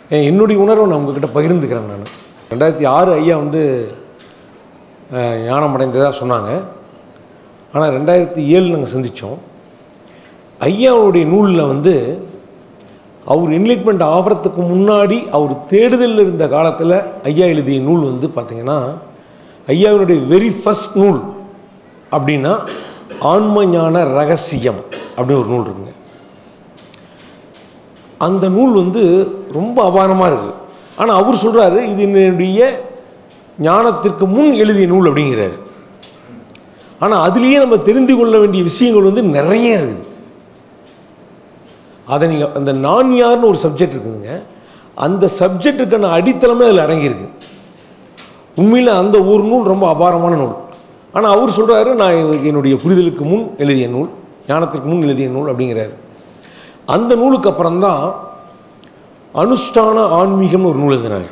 எ- என்னுடைய உணர்வை நான் உங்ககிட்ட பகிர்ந்துக்கிறேன் நான் ரெண்டாயிரத்தி ஆறு ஐயா வந்து அஹ், ஞானம் அடைந்ததாக சொன்னாங்க ஆனால் ரெண்டாயிரத்தி ஏழு நாங்கள் சந்தித்தோம் ஐயாவுடைய நூலில் வந்து அவர் என்லைட்மெண்ட் ஆகிறதுக்கு முன்னாடி அவர் தேடுதலில் இருந்த காலத்தில் ஐயா எழுதிய நூல் வந்து பார்த்திங்கன்னா ஐயாவினுடைய வெரி ஃபர்ஸ்ட் நூல் அப்படின்னா ஆன்ம ஞான ரகசியம் அப்படின்னு ஒரு நூல் இருக்குங்க அந்த நூல் வந்து ரொம்ப அபாரமாக இருக்குது ஆனால் அவர் சொல்கிறாரு இது என்னுடைய ஞானத்திற்கு முன் எழுதிய நூல் அப்படிங்கிறாரு ஆனால் அதுலேயே நம்ம தெரிந்து கொள்ள வேண்டிய விஷயங்கள் வந்து நிறைய இருக்குது அதை நீங்கள் அந்த நான் யார்னு ஒரு சப்ஜெக்ட் இருக்குதுங்க அந்த சப்ஜெக்ட்டுக்கான அடித்தளமே அதில் அடங்கியிருக்கு உண்மையில் அந்த ஒரு நூல் ரொம்ப அபாரமான நூல் ஆனால் அவர் சொல்கிறாரு நான் இது என்னுடைய புரிதலுக்கு முன் எழுதிய நூல் ஞானத்திற்கு முன் எழுதிய நூல் அப்படிங்கிறாரு அந்த நூலுக்கு அப்புறம்தான் அனுஷ்டான ஆன்மீகம்னு ஒரு நூல் எழுதினார்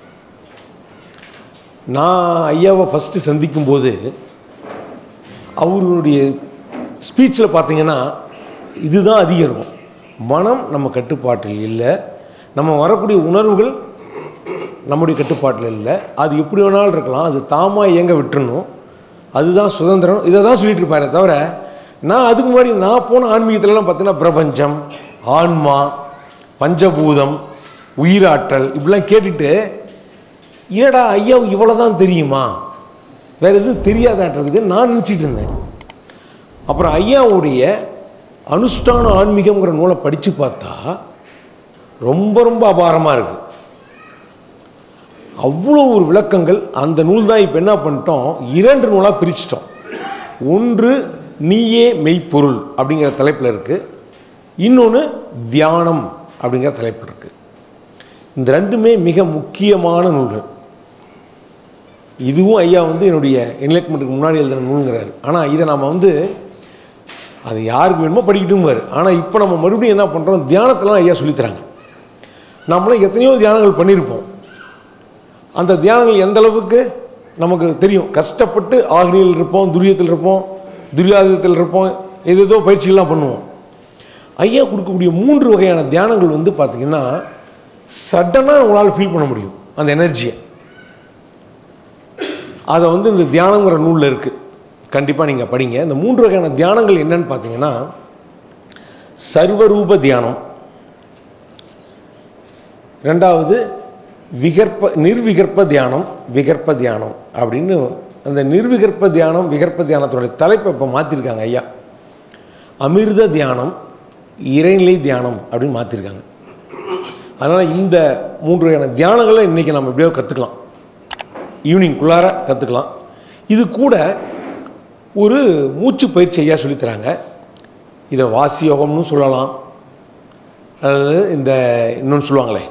நான் ஐயாவை ஃபஸ்ட்டு சந்திக்கும்போது அவருடைய ஸ்பீச்சில் பார்த்தீங்கன்னா இதுதான் அதிகம் இருக்கும் மனம் நம்ம கட்டுப்பாட்டில் இல்லை நம்ம வரக்கூடிய உணர்வுகள் நம்முடைய கட்டுப்பாட்டில் இல்லை அது எப்படி வேணாலும் இருக்கலாம் அது தாமாக இயங்க விட்டுறணும் அதுதான் சுதந்திரம் இதை தான் சொல்லிட்டு இருப்பாரே தவிர நான் அதுக்கு முன்னாடி நான் போன ஆன்மீகத்துலலாம் பார்த்தீங்கன்னா பிரபஞ்சம் ஆன்மா பஞ்சபூதம் உயிராற்றல் இப்படிலாம் கேட்டுட்டு ஏடா ஐயா இவ்வளோ தான் தெரியுமா வேறு எதுவும் தெரியாதாட்டிருக்குது நான் நினச்சிட்டு இருந்தேன் அப்புறம் ஐயாவுடைய அனுஷ்டான ஆன்மீகம்ங்கிற நூலை படித்து பார்த்தா ரொம்ப ரொம்ப அபாரமாக இருக்குது அவ்வளோ ஒரு விளக்கங்கள் அந்த நூல் தான் இப்போ என்ன பண்ணிட்டோம் இரண்டு நூலாக பிரிச்சிட்டோம் ஒன்று நீயே மெய்ப்பொருள் அப்படிங்கிற தலைப்பில் இருக்குது இன்னொன்று தியானம் அப்படிங்கிற தலைப்பில் இருக்குது இந்த ரெண்டுமே மிக முக்கியமான நூல்கள் இதுவும் ஐயா வந்து என்னுடைய என்லைட்மெண்ட்டுக்கு முன்னாடி எழுதின நூலுங்கிறாரு ஆனால் இதை நம்ம வந்து அது யாருக்கு வேணுமோ படிக்கட்டும்பார் ஆனால் இப்போ நம்ம மறுபடியும் என்ன பண்ணுறோம் தியானத்தெல்லாம் ஐயா சொல்லித்தராங்க நம்மளும் எத்தனையோ தியானங்கள் பண்ணியிருப்போம் அந்த தியானங்கள் எந்த அளவுக்கு நமக்கு தெரியும் கஷ்டப்பட்டு ஆக்னியில் இருப்போம் துரியத்தில் இருப்போம் துரியாதத்தில் இருப்போம் ஏதேதோ பயிற்சிகள்லாம் பண்ணுவோம் ஐயா கொடுக்கக்கூடிய மூன்று வகையான தியானங்கள் வந்து பார்த்திங்கன்னா சடனாக உங்களால் ஃபீல் பண்ண முடியும் அந்த எனர்ஜியை அதை வந்து இந்த தியானங்கிற நூலில் இருக்குது கண்டிப்பாக நீங்கள் படிங்க இந்த மூன்று வகையான தியானங்கள் என்னன்னு பார்த்தீங்கன்னா சர்வரூப தியானம் ரெண்டாவது விகற்ப நிர்விகற்ப தியானம் விகற்ப தியானம் அப்படின்னு அந்த நிர்விகற்ப தியானம் விகற்ப தியானத்தோடைய தலைப்பை இப்போ மாற்றிருக்காங்க ஐயா அமிர்த தியானம் இறைநிலை தியானம் அப்படின்னு மாற்றிருக்காங்க அதனால் இந்த மூன்று வகையான தியானங்களை இன்றைக்கி நம்ம எப்படியோ கற்றுக்கலாம் ஈவினிங்குள்ளார கற்றுக்கலாம் இது கூட ஒரு மூச்சு பயிற்சி ஐயா சொல்லித்தராங்க இதை வாசி யோகம்னு சொல்லலாம் அல்லது இந்த இன்னொன்று சொல்லுவாங்களே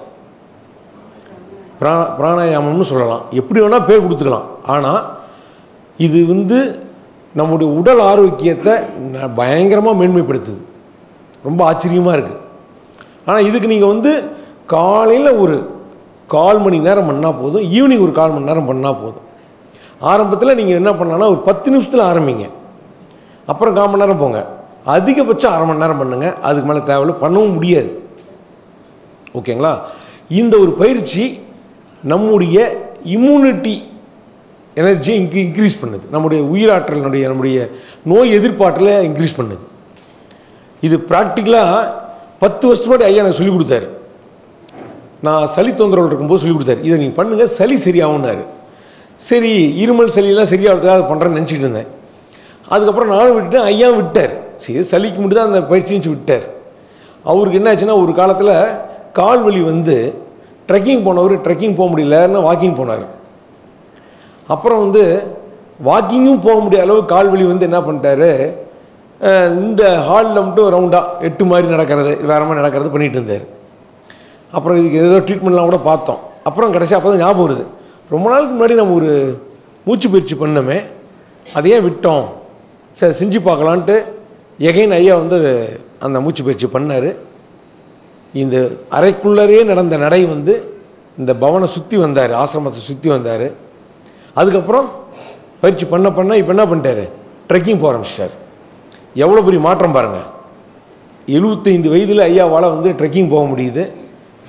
பிரா பிராணாயாமம்னு சொல்லலாம் எப்படி வேணால் பேர் கொடுத்துக்கலாம் ஆனால் இது வந்து நம்முடைய உடல் ஆரோக்கியத்தை ந- பயங்கரமாக மேன்மைப்படுத்துது ரொம்ப ஆச்சரியமாக இருக்குது ஆனால் இதுக்கு நீங்கள் வந்து காலையில் ஒரு கால் மணி நேரம் பண்ணால் போதும் ஈவினிங் ஒரு கால் மணி நேரம் பண்ணால் போதும் ஆரம்பத்தில் நீங்கள் என்ன பண்ணலான்னா ஒரு பத்து நிமிஷத்தில் ஆரம்பிங்க அப்புறம் கால் மணி நேரம் போங்க அதிகபட்சம் அரை மணி நேரம் பண்ணுங்கள் அதுக்கு மேலே தேவையில்ல பண்ணவும் முடியாது ஓகேங்களா இந்த ஒரு பயிற்சி நம்முடைய இம்யூனிட்டி எனர்ஜியை இன்க்ரீ இன்க்ரீஸ் பண்ணுது நம்முடைய உயிராற்றலினுடைய நம்முடைய நோய் எதிர்ப்பாற்றலை இன்க்ரீஸ் பண்ணுது இது ப்ராக்டிக்கலாக பத்து வருஷத்துக்கு முன்னாடி ஐயா எனக்கு சொல்லிக் கொடுத்தாரு நான் சளி தொந்தரவு இருக்கும்போது சொல்லிக் கொடுத்தாரு இதை நீங்கள் பண்ணுங்கள் சளி சரியாகும்னாரு சரி இருமல் சளியெல்லாம் சரியாகிறதுக்காக அதை பண்ணுறேன்னு நினச்சிட்டு இருந்தேன் அதுக்கப்புறம் நானும் விட்டுட்டேன் ஐயாவும் விட்டார் சரி சளிக்கு மட்டும் தான் அந்த பயிற்சி செஞ்சு விட்டார் அவருக்கு என்ன ஆச்சுன்னா ஒரு காலத்தில் கால் வலி வந்து ட்ரெக்கிங் போனவர் ட்ரெக்கிங் போக முடியலன்னு வாக்கிங் போனார் அப்புறம் வந்து வாக்கிங்கும் போக முடியாத அளவு கால் வலி வந்து என்ன பண்ணிட்டாரு அஹ் இந்த ஹாலில் மட்டும் ரவுண்டாக எட்டு மாதிரி நடக்கிறது வேற மாதிரி நடக்கிறது பண்ணிட்டு இருந்தார் அப்புறம் இதுக்கு ஏதோ ட்ரீட்மெண்ட்லாம் கூட பார்த்தோம் அப்புறம் கடைசி அப்போ தான் ஞாபகம் வருது ரொம்ப நாளுக்கு முன்னாடி நம்ம ஒரு மூச்சு பயிற்சி பண்ணோமே அதை ஏன் விட்டோம் சரி செஞ்சு பார்க்கலான்ட்டு எகைன் ஐயா வந்து அந்த மூச்சு பயிற்சி பண்ணார் இந்த அறைக்குள்ளரே நடந்த நடை வந்து இந்த பவனை சுற்றி வந்தார் ஆசிரமத்தை சுற்றி வந்தார் அதுக்கப்புறம் பயிற்சி பண்ண பண்ண இப்போ என்ன பண்ணிட்டாரு ட்ரெக்கிங் போக ஆரம்பிச்சிட்டார் எவ்வளோ பெரிய மாற்றம் பாருங்கள் எழுபத்தைந்து வயதில் ஐயாவால் வந்து ட்ரெக்கிங் போக முடியுது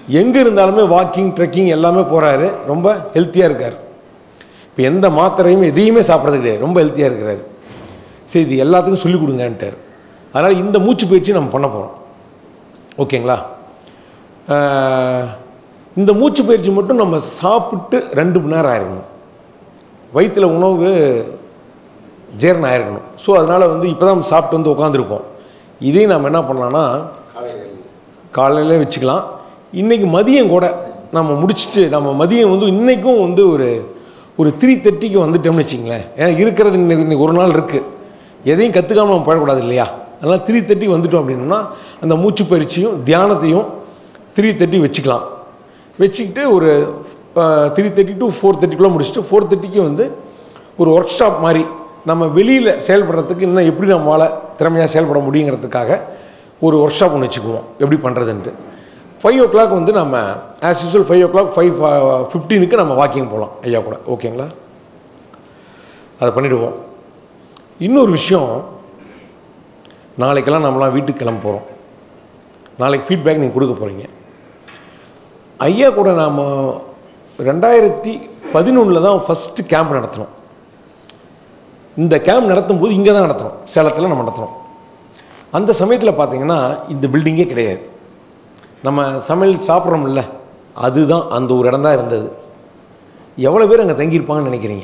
எங்கே இருந்தாலுமே வாக்கிங் ட்ரெக்கிங் எல்லாமே போகிறாரு ரொம்ப ஹெல்த்தியாக இருக்கார் இப்போ எந்த மாத்திரையும் எதையுமே சாப்பிட்றது கிடையாது ரொம்ப ஹெல்த்தியாக இருக்கிறாரு சரி இது எல்லாத்துக்கும் சொல்லிக் கொடுங்கன்ட்டார் அதனால் இந்த மூச்சு பயிற்சி நம்ம பண்ண போகிறோம் ஓகேங்களா ஆஹ், இந்த மூச்சு பயிற்சி மட்டும் நம்ம சாப்பிட்டு ரெண்டு மணி நேரம் ஆயிருக்கணும் வயிற்றில் உணவு ஜீரணம் ஆயிருக்கணும் ஸோ அதனால் வந்து இப்போ தான் சாப்பிட்டு வந்து உட்காந்துருப்போம் இதையும் நம்ம என்ன பண்ணலாம்னா காலையிலே வச்சுக்கலாம் இன்றைக்கி மதியம் கூட நம்ம முடிச்சுட்டு நம்ம மதியம் வந்து இன்றைக்கும் வந்து ஒரு ஒரு த்ரீ தேர்ட்டிக்கு வந்துட்டோம்னு வச்சிங்களேன் ஏன்னா இருக்கிறது இன்னைக்கு இன்னைக்கு ஒரு நாள் இருக்குது எதையும் கற்றுக்காம நம்ம பழக்கூடாது இல்லையா அதனால் த்ரீ தேர்ட்டிக்கு வந்துட்டோம் அப்படின்னா அந்த மூச்சு பயிற்சியும் தியானத்தையும் த்ரீ தேர்ட்டி வச்சுக்கலாம் வச்சுக்கிட்டு ஒரு த்ரீ தேர்ட்டி டு ஃபோர் தேர்ட்டிக்குள்ளே முடிச்சுட்டு ஃபோர் தேர்ட்டிக்கு வந்து ஒரு ஒர்க் ஷாப் மாதிரி நம்ம வெளியில் செயல்படுறதுக்கு இன்னும் எப்படி நம்மளால் திறமையாக செயல்பட முடியுங்கிறதுக்காக ஒரு ஒர்க் ஷாப் ஒன்று வச்சுக்குவோம் எப்படி பண்ணுறதுன்ட்டு ஃபைவ் ஓ கிளாக் வந்து நம்ம as usual five o'clock five ஃபிஃப்டீனுக்கு நம்ம வாக்கிங் போகலாம் ஐயா கூட ஓகேங்களா அதை பண்ணிவிடுவோம் இன்னொரு விஷயம் நாளைக்கெல்லாம் நம்மளாம் வீட்டுக்கு கிளம்ப போகிறோம் நாளைக்கு ஃபீட்பேக் நீங்கள் கொடுக்க போகிறீங்க ஐயா கூட நாம் ரெண்டாயிரத்தி பதினொன்றில் தான் ஃபஸ்ட்டு கேம்ப் நடத்தினோம் இந்த கேம்ப் நடத்தும் போது இங்கே தான் நடத்தினோம் சேலத்தில் நம்ம நடத்தினோம் அந்த சமயத்தில் பார்த்தீங்கன்னா இந்த பில்டிங்கே கிடையாது நம்ம சமையல் சாப்பிட்றோம்ல அதுதான் அந்த ஒரு இடம் தான் இருந்தது எவ்வளோ பேர் அங்கே தங்கியிருப்பாங்கன்னு நினைக்கிறீங்க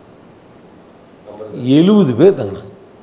எழுபது பேர் தங்கினாங்க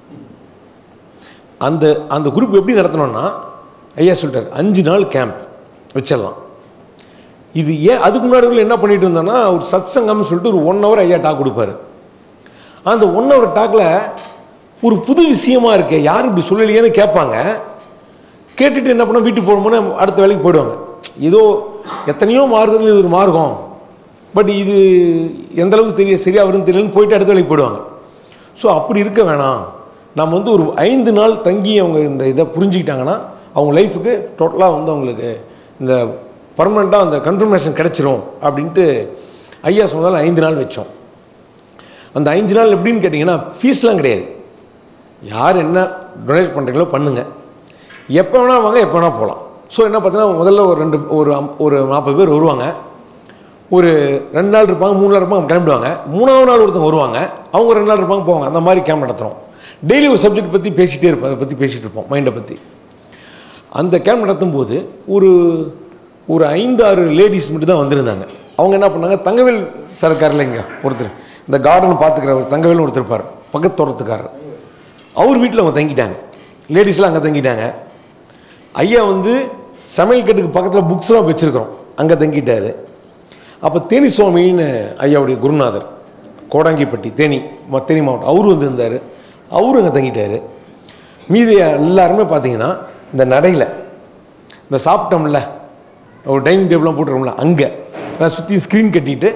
அந்த அந்த குரூப் எப்படி நடத்தினோன்னா ஐயா சொல்லிட்டார் அஞ்சு நாள் கேம்ப் வச்சிடலாம் இது ஏன் அதுக்கு முன்னாடி உள்ள என்ன பண்ணிட்டு இருந்தோன்னா ஒரு சத்சங்கம்னு சொல்லிட்டு ஒரு ஒன் ஹவர் ஐயா டாக் கொடுப்பாரு அந்த ஒன் ஹவர் டாக்கில் ஒரு புது விஷயமா இருக்கே யாரும் இப்படி சொல்லலையேன்னு கேட்பாங்க கேட்டுட்டு என்ன பண்ண வீட்டுக்கு போகும்போது அடுத்த வேலைக்கு போயிடுவாங்க ஏதோ எத்தனையோ மார்க்கத்தில் இது ஒரு மார்க்கம் பட் இது எந்த அளவுக்கு தெரிய சரியாக வரும்னு தெரியலன்னு போயிட்டு அடுத்த வேலைக்கு போயிடுவாங்க ஸோ அப்படி இருக்க வேணாம் நம்ம வந்து ஒரு ஐந்து நாள் தங்கி அவங்க இந்த இதை புரிஞ்சுக்கிட்டாங்கன்னா அவங்க லைஃபுக்கு டோட்டலாக வந்து அவங்களுக்கு இந்த பர்மனெண்ட்டாக அந்த கன்ஃபர்மேஷன் கிடச்சிரும் அப்படின்ட்டு ஐயா சொன்னதால் ஐந்து நாள் வச்சோம் அந்த அஞ்சு நாள் எப்படின்னு கேட்டிங்கன்னா ஃபீஸ்லாம் கிடையாது யார் என்ன டொனேட் பண்ணுறீங்களோ பண்ணுங்கள் எப்போ வேணால் வாங்க எப்போ வேணால் போகலாம் ஸோ என்ன பார்த்தீங்கன்னா முதல்ல ஒரு ரெண்டு ஒரு அம்- ஒரு நாற்பது பேர் வருவாங்க ஒரு ரெண்டு நாள் இருப்பாங்க மூணு நாள் இருப்பாங்க அவங்க கிளம்பிடுவாங்க மூணாவது நாள் ஒருத்தவங்க வருவாங்க அவங்க ரெண்டு நாள் இருப்பாங்க போவாங்க அந்த மாதிரி கேம்ப் நடத்துகிறோம் டெய்லி ஒரு சப்ஜெக்ட் பற்றி பேசிகிட்டே இருப்போம் அதை பற்றி பேசிகிட்டு இருப்போம் மைண்டை பற்றி அந்த கேம்ப் நடத்தும்போது ஒரு ஒரு ஐந்து ஆறு லேடிஸ் மட்டும் தான் வந்திருந்தாங்க அவங்க என்ன பண்ணாங்க தங்கவேல் சார் இருக்கார்ல இங்கே ஒருத்தர் இந்த கார்டன் பார்த்துக்கிற ஒரு தங்கவேல் ஒருத்தர் இருப்பார் பக்கத்து தோட்டத்துக்காரர் அவர் வீட்டில் அவங்க தங்கிட்டாங்க லேடிஸ்லாம் அங்கே தங்கிட்டாங்க ஐயா வந்து சமையல் கட்டுக்கு பக்கத்தில் புக்ஸ்லாம் வச்சுருக்கிறோம் அங்கே தங்கிட்டாரு அப்போ தேனி சுவாமின்னு ஐயாவுடைய குருநாதர் கோடாங்கிப்பட்டி தேனி ம- தேனி மாவட்டம் அவரு வந்திருந்தார் அவரும் அங்கே தங்கிட்டாரு மீதி எல்லாருமே பார்த்தீங்கன்னா இந்த நடையில் இந்த சாப்பிட்டோம்ல ஒரு டைனிங் டேபிள்லாம் போட்டுருவோம்ல அங்கே நான் சுற்றி ஸ்க்ரீன் கட்டிட்டு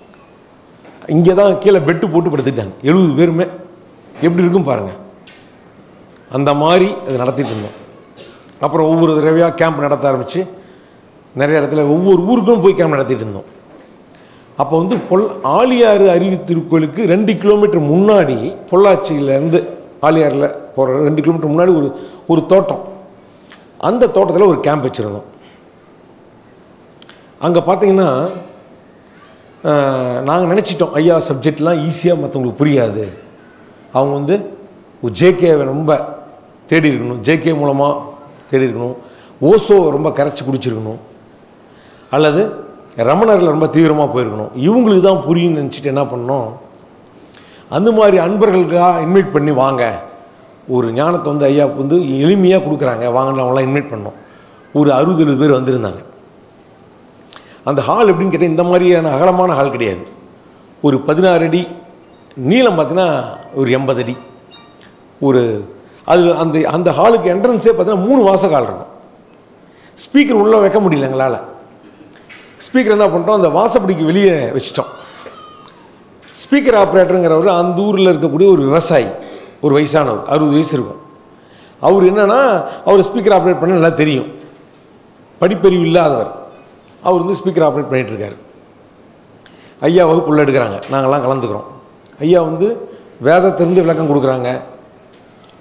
இங்கே தான் கீழே பெட்டு போட்டு படுத்துக்கிட்டாங்க எழுபது பேருமே எப்படி இருக்கும் பாருங்கள் அந்த மாதிரி அது நடத்திட்டு இருந்தோம் அப்புறம் ஒவ்வொரு தடவையாக கேம்ப் நடத்த ஆரம்பித்து நிறைய இடத்துல ஒவ்வொரு ஊருக்கும் போய் கேம்ப் நடத்திட்டு இருந்தோம் அப்போ வந்து பொல் ஆலியாறு அருவி திருக்கோயிலுக்கு ரெண்டு கிலோமீட்டர் முன்னாடி பொள்ளாச்சியிலேருந்து ஆலியாரில் போகிற ரெண்டு கிலோமீட்டர் முன்னாடி ஒரு ஒரு தோட்டம் அந்த தோட்டத்தில் ஒரு கேம்ப் வச்சுருந்தோம் அங்கே பார்த்தீங்கன்னா நாங்கள் நினச்சிட்டோம் ஐயா சப்ஜெக்ட்லாம் ஈஸியாக மற்றவங்களுக்கு புரியாது அவங்க வந்து ஒரு ஜேகே ரொம்ப தேடி இருக்கணும் ஜேகே மூலமாக தேடி இருக்கணும் ஓசோ ரொம்ப கரைச்சி குடிச்சிருக்கணும் அல்லது ரமணரில் ரொம்ப தீவிரமாக போயிருக்கணும் இவங்களுக்கு தான் புரியும்னு நினச்சிட்டு என்ன பண்ணோம் அந்த மாதிரி அன்பர்களுக்காக இன்வைட் பண்ணி வாங்க ஒரு ஞானத்தை வந்து ஐயா வந்து எளிமையாக கொடுக்குறாங்க வாங்கன்னு அவங்களாம் இன்வைட் பண்ணோம் ஒரு அறுபது எழுபது பேர் வந்திருந்தாங்க அந்த ஹால் எப்படின்னு கேட்டால் இந்த மாதிரியான அகலமான ஹால் கிடையாது ஒரு பதினாறு அடி நீளம் பார்த்தீங்கன்னா ஒரு எண்பது அடி ஒரு அது அந்த அந்த ஹாலுக்கு என்ட்ரன்ஸே பார்த்தீங்கன்னா மூணு வாச ஹால் இருக்கும் ஸ்பீக்கர் உள்ளே வைக்க முடியல எங்களால் ஸ்பீக்கர் என்ன பண்ணிட்டோம் அந்த வாசப்படிக்கு வெளியே வச்சிட்டோம் ஸ்பீக்கர் ஆப்ரேட்டருங்கிறவர் அந்த ஊரில் இருக்கக்கூடிய ஒரு விவசாயி ஒரு வயசானவர் அறுபது வயசு இருக்கும் அவர் என்னன்னா அவர் ஸ்பீக்கர் ஆப்ரேட் பண்ண நல்லா தெரியும் படிப்பறிவு இல்லாதவர் அவர் வந்து ஸ்பீக்கர் ஆப்ரேட் பண்ணிட்டு இருக்காரு ஐயா வகுப்பு உள்ள எடுக்கிறாங்க நாங்கள்லாம் கலந்துக்கிறோம் ஐயா வந்து வேதத்திலிருந்து விளக்கம் கொடுக்குறாங்க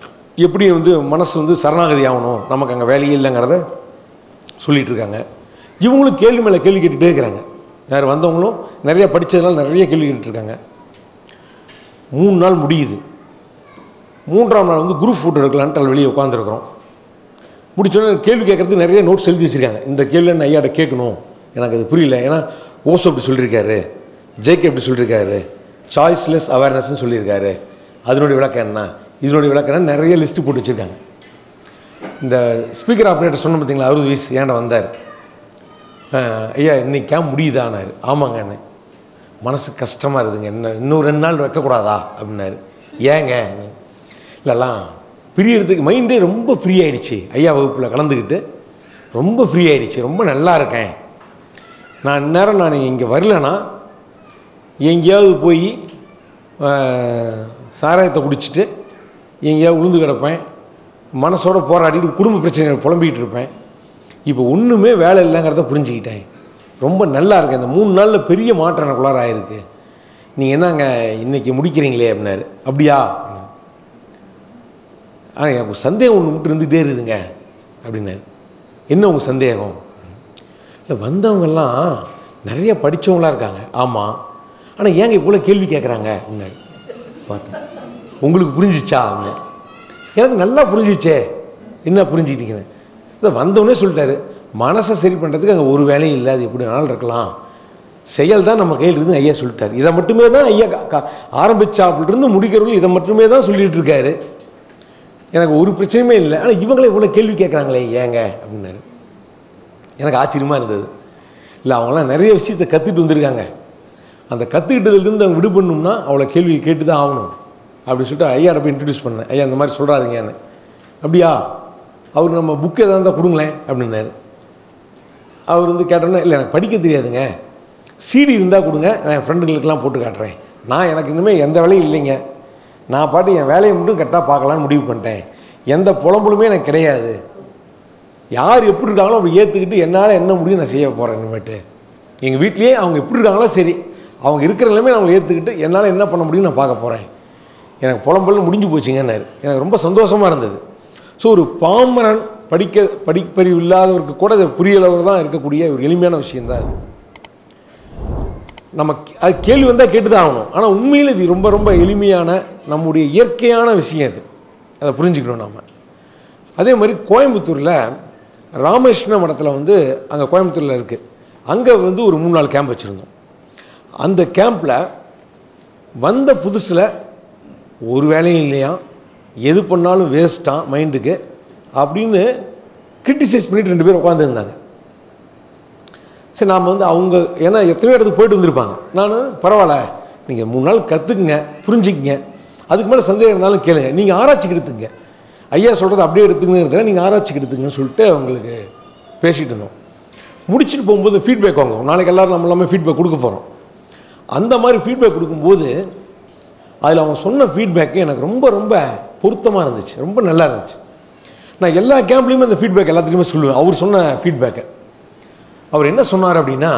எப்படி வந்து மனசு வந்து சரணாகதி ஆகணும் நமக்கு அங்கே வேலையே இல்லைங்கிறத சொல்லிட்டு இருக்காங்க இவங்களும் கேள்வி மேலே கேள்வி கேட்டுகிட்டே இருக்கிறாங்க யார் வந்தவங்களும் நிறைய படித்ததுனால நிறைய கேள்வி கேட்டுட்ருக்காங்க மூணு நாள் முடியுது மூன்றாம் நாள் வந்து குரூப் ஃபோட்டோ எடுக்கலான்ட்டு வெளியே உட்காந்துருக்குறோம் முடிச்சோடனே கேள்வி கேட்குறதுக்கு நிறைய நோட்ஸ் எழுதி வச்சுருக்காங்க இந்த கேள்வி நான் ஐயாட்ட கேட்கணும் எனக்கு அது புரியல ஏன்னா ஓசோ அப்படி சொல்லியிருக்காரு ஜேகே எப்படி சொல்லியிருக்காரு சாய்ஸ்லெஸ் அவேர்னஸ்னு சொல்லியிருக்காரு அதனுடைய விளக்கம் என்ன இதனுடைய விளக்கம் என்ன நிறைய லிஸ்ட்டு போட்டு வச்சுருக்காங்க இந்த ஸ்பீக்கர் ஆப்ரேட்டர் சொன்ன பார்த்தீங்களா அறுபது வயசு ஏன்டா வந்தார் அஹ், ஐயா இன்னைக்கு கேம்ப் முடியுதானாரு ஆமாங்க என்ன மனசு கஷ்டமாக இருக்குதுங்க என்ன இன்னும் ரெண்டு நாள் வைக்கக்கூடாதா அப்படின்னாரு ஏங்க இல்லைலாம் பிரியறதுக்கு மைண்டே ரொம்ப ஃப்ரீ ஆயிடுச்சு ஐயா வகுப்பில் கலந்துக்கிட்டு ரொம்ப ஃப்ரீ ஆயிடுச்சு ரொம்ப நல்லா இருக்கேன் நான் இந்நேரம் நான் இங்கே வரலனா எங்கேயாவது போய் அஹ், சாராயத்தை குடிச்சிட்டு எங்கேயாவது உளுந்து கிடப்பேன் மனசோட போராடிட்டு குடும்ப பிரச்சனைகள் புலம்பிக்கிட்டு இருப்பேன் இப்போ ஒன்றுமே வேலை இல்லைங்கிறத புரிஞ்சுக்கிட்டேன் ரொம்ப நல்லா இருக்கேன் இந்த மூணு நாளில் பெரிய மாற்றம் எனக்குள்ளார ஆயிருக்கு நீங்கள் என்னங்க இன்னைக்கு முடிக்கிறீங்களே அப்படின்னாரு அப்படியா ஆனால் எனக்கு ஒரு சந்தேகம் ஒன்று விட்டு இருந்துகிட்டே இருக்குதுங்க அப்படின்னாரு என்ன உங்கள் சந்தேகம் இல்லை வந்தவங்கெல்லாம் நிறைய படித்தவங்களாம் இருக்காங்க ஆமாம் ஆனால் ஏங்க இவ்வளோ கேள்வி கேட்குறாங்க அப்படின்னாரு பார்த்தேன் உங்களுக்கு புரிஞ்சிச்சா அப்படின்னு எனக்கு நல்லா புரிஞ்சிச்சே என்ன புரிஞ்சுக்கிட்டீங்க இதை வந்தவொடனே சொல்லிட்டாரு மனசை சரி பண்ணுறதுக்கு அங்கே ஒரு வேலையும் இல்லை அது எப்படி வேணாலும் இருக்கலாம் செயல் தான் நம்ம கையில் இருந்து ஐயா சொல்லிட்டாரு இதை மட்டுமே தான் ஐயா கா- கா- ஆரம்பிச்சாப்பிலிருந்து முடிக்கிறவர்கள் இதை மட்டுமே தான் சொல்லிட்டு இருக்காரு எனக்கு ஒரு பிரச்சனையுமே இல்லை ஆனால் இவங்களே இவ்வளோ கேள்வி கேட்குறாங்களே ஏங்க அப்படின்னாரு எனக்கு ஆச்சரியமாக இருந்தது இல்லை அவங்களாம் நிறைய விஷயத்தை கற்றுட்டு வந்திருக்காங்க அந்த கற்றுக்கிட்டதுலேருந்து அவங்க விடுபடணும்னா அவ்வளோ கேள்வி கேட்டு தான் ஆகணும் அப்படின்னு சொல்லிட்டு ஐயாட்ட போய் இன்ட்ரடியூஸ் பண்ணேன் ஐயா இந்த மாதிரி சொல்கிறாருங்கன்னு அப்படியா அவர் நம்ம புக்கு எதாவது இருந்தால் கொடுங்களேன் அப்படின்னாரு அவர் வந்து கேட்டோன்னே இல்லை எனக்கு படிக்க தெரியாதுங்க சிடி இருந்தால் கொடுங்க நான் என் ஃப்ரெண்டுங்களுக்கெல்லாம் போட்டு காட்டுறேன் நான் எனக்கு இனிமேல் எந்த வேலையும் இல்லைங்க நான் பாட்டு என் வேலையை மட்டும் கரெக்டாக பார்க்கலான்னு முடிவு பண்ணிட்டேன் எந்த புலம்பலுமே எனக்கு கிடையாது யார் எப்படி இருக்காங்களோ அப்படி ஏற்றுக்கிட்டு என்னால் என்ன முடியும் நான் செய்ய போகிறேன் இனிமேட்டு எங்கள் வீட்லேயே அவங்க எப்படி இருக்காங்களோ சரி அவங்க இருக்கிற நிலைமை நான் அவங்களை ஏற்றுக்கிட்டு என்னால் என்ன பண்ண முடியும் நான் பார்க்க போகிறேன் எனக்கு புலம்பல் முடிஞ்சு போச்சுங்கன்னாரு எனக்கு ரொம்ப சந்தோஷமாக இருந்தது ஸோ ஒரு பாமரன் படிக்க படிப்பறிவு இல்லாதவருக்கு கூட அது புரியளவர் தான் இருக்கக்கூடிய ஒரு எளிமையான விஷயந்தான் அது நம்ம கே- அது கேள்வி வந்தால் கேட்டு தான் ஆகணும் ஆனால் உண்மையில் இது ரொம்ப ரொம்ப எளிமையான நம்முடைய இயற்கையான விஷயம் அது அதை புரிஞ்சுக்கணும் நாம அதே மாதிரி கோயம்புத்தூரில் ராமகிருஷ்ண மடத்தில் வந்து அங்கே கோயம்புத்தூரில் இருக்குது அங்கே வந்து ஒரு மூணு நாள் கேம்ப் வச்சுருந்தோம் அந்த கேம்பில் வந்த புதுசில் ஒரு வேலையும் இல்லையா எது பண்ணாலும் வேஸ்ட்டான் மைண்டுக்கு அப்படின்னு கிரிட்டிசைஸ் பண்ணிட்டு ரெண்டு பேர் உட்காந்துருந்தாங்க சரி நாம் வந்து அவங்க ஏன்னா எத்தனையோ இடத்துக்கு போயிட்டு வந்திருப்பாங்க நான் பரவாயில்ல நீங்கள் மூணு நாள் கற்றுக்குங்க புரிஞ்சுக்குங்க அதுக்கு மேலே சந்தேகம் இருந்தாலும் கேளுங்க நீங்கள் ஆராய்ச்சிக்கு எடுத்துங்க ஐயா சொல்கிறது அப்படியே எடுத்துங்கிறதுல நீங்கள் ஆராய்ச்சிக்கு எடுத்துங்கன்னு சொல்லிட்டு அவங்களுக்கு பேசிகிட்டு இருந்தோம் முடிச்சுட்டு போகும்போது ஃபீட்பேக் வாங்குவோம் நாளைக்கு எல்லோரும் நம்ம எல்லாமே ஃபீட்பேக் கொடுக்க போகிறோம் அந்த மாதிரி ஃபீட்பேக் கொடுக்கும்போது அதில் அவங்க சொன்ன ஃபீட்பேக்கு எனக்கு ரொம்ப ரொம்ப பொருத்தமாக இருந்துச்சு ரொம்ப நல்லா இருந்துச்சு நான் எல்லா கேம்ப்லேயுமே அந்த ஃபீட்பேக் எல்லாத்துலேயுமே சொல்லுவேன் அவர் சொன்ன ஃபீட்பேக்கை அவர் என்ன சொன்னார் அப்படின்னா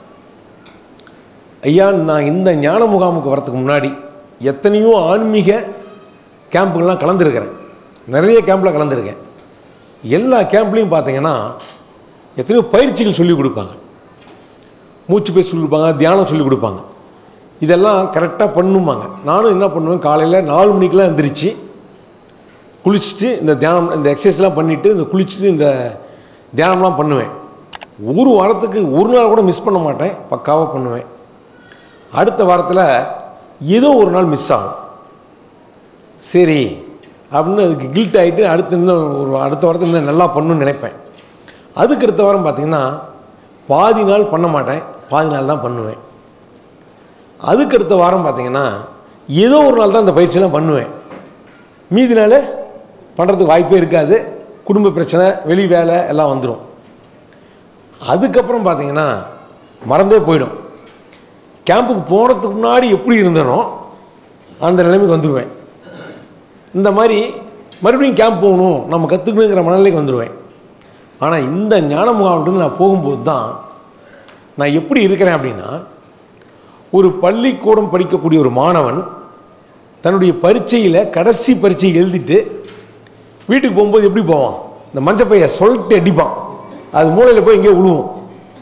ஐயா நான் இந்த ஞான முகாமுக்கு வரதுக்கு முன்னாடி எத்தனையோ ஆன்மீக கேம்புகள்லாம் கலந்துருக்கிறேன் நிறைய கேம்பில் கலந்துருக்கேன் எல்லா கேம்ப்லேயும் பார்த்தீங்கன்னா எத்தனையோ பயிற்சிகள் சொல்லி கொடுப்பாங்க மூச்சு பேச்சு சொல்லி கொடுப்பாங்க தியானம் சொல்லி கொடுப்பாங்க இதெல்லாம் கரெக்டாக பண்ணுமாங்க நானும் என்ன பண்ணுவேன் காலையில் நாலு மணிக்கெலாம் எந்திரிச்சு குளிச்சுட்டு இந்த தியானம் இந்த எக்ஸசைஸ்லாம் பண்ணிவிட்டு இந்த குளிச்சுட்டு இந்த தியானம்லாம் பண்ணுவேன் ஒரு வாரத்துக்கு ஒரு நாள் கூட மிஸ் பண்ண மாட்டேன் பக்காவாக பண்ணுவேன் அடுத்த வாரத்தில் ஏதோ ஒரு நாள் மிஸ் ஆகும் சரி அப்படின்னு அதுக்கு கில்ட் ஆகிட்டு அடுத்து இன்னும் ஒரு அடுத்த வாரத்தில் இன்னும் நல்லா பண்ணணும்னு நினைப்பேன் அதுக்கு அடுத்த வாரம் பார்த்திங்கன்னா பாதி நாள் பண்ண மாட்டேன் பாதி நாள் தான் பண்ணுவேன் அதுக்கு அடுத்த வாரம் பார்த்திங்கன்னா ஏதோ ஒரு நாள் தான் இந்த பயிற்சியெல்லாம் பண்ணுவேன் மீதி நாள் பண்ணுறதுக்கு வாய்ப்பே இருக்காது குடும்ப பிரச்சனை வெளி வேலை எல்லாம் வந்துடும் அதுக்கப்புறம் பார்த்தீங்கன்னா மறந்தே போயிடும் கேம்புக்கு போகிறதுக்கு முன்னாடி எப்படி இருந்தனோ அந்த நிலைமைக்கு வந்துடுவேன் இந்த மாதிரி மறுபடியும் கேம்ப் போகணும் நம்ம கற்றுக்கணுங்கிற மனநிலைக்கு வந்துடுவேன் ஆனால் இந்த ஞான முகாம்கிட்ட நான் போகும்போது தான் நான் எப்படி இருக்கிறேன் அப்படின்னா ஒரு பள்ளிக்கூடம் படிக்கக்கூடிய ஒரு மாணவன் தன்னுடைய பரீட்சையில் கடைசி பரீட்சை எழுதிட்டு வீட்டுக்கு போகும்போது எப்படி போவான் இந்த மஞ்சப்பைய சொல்லிட்டு அடிப்பான் அது மூலையில் போய் எங்கேயோ விழுவும்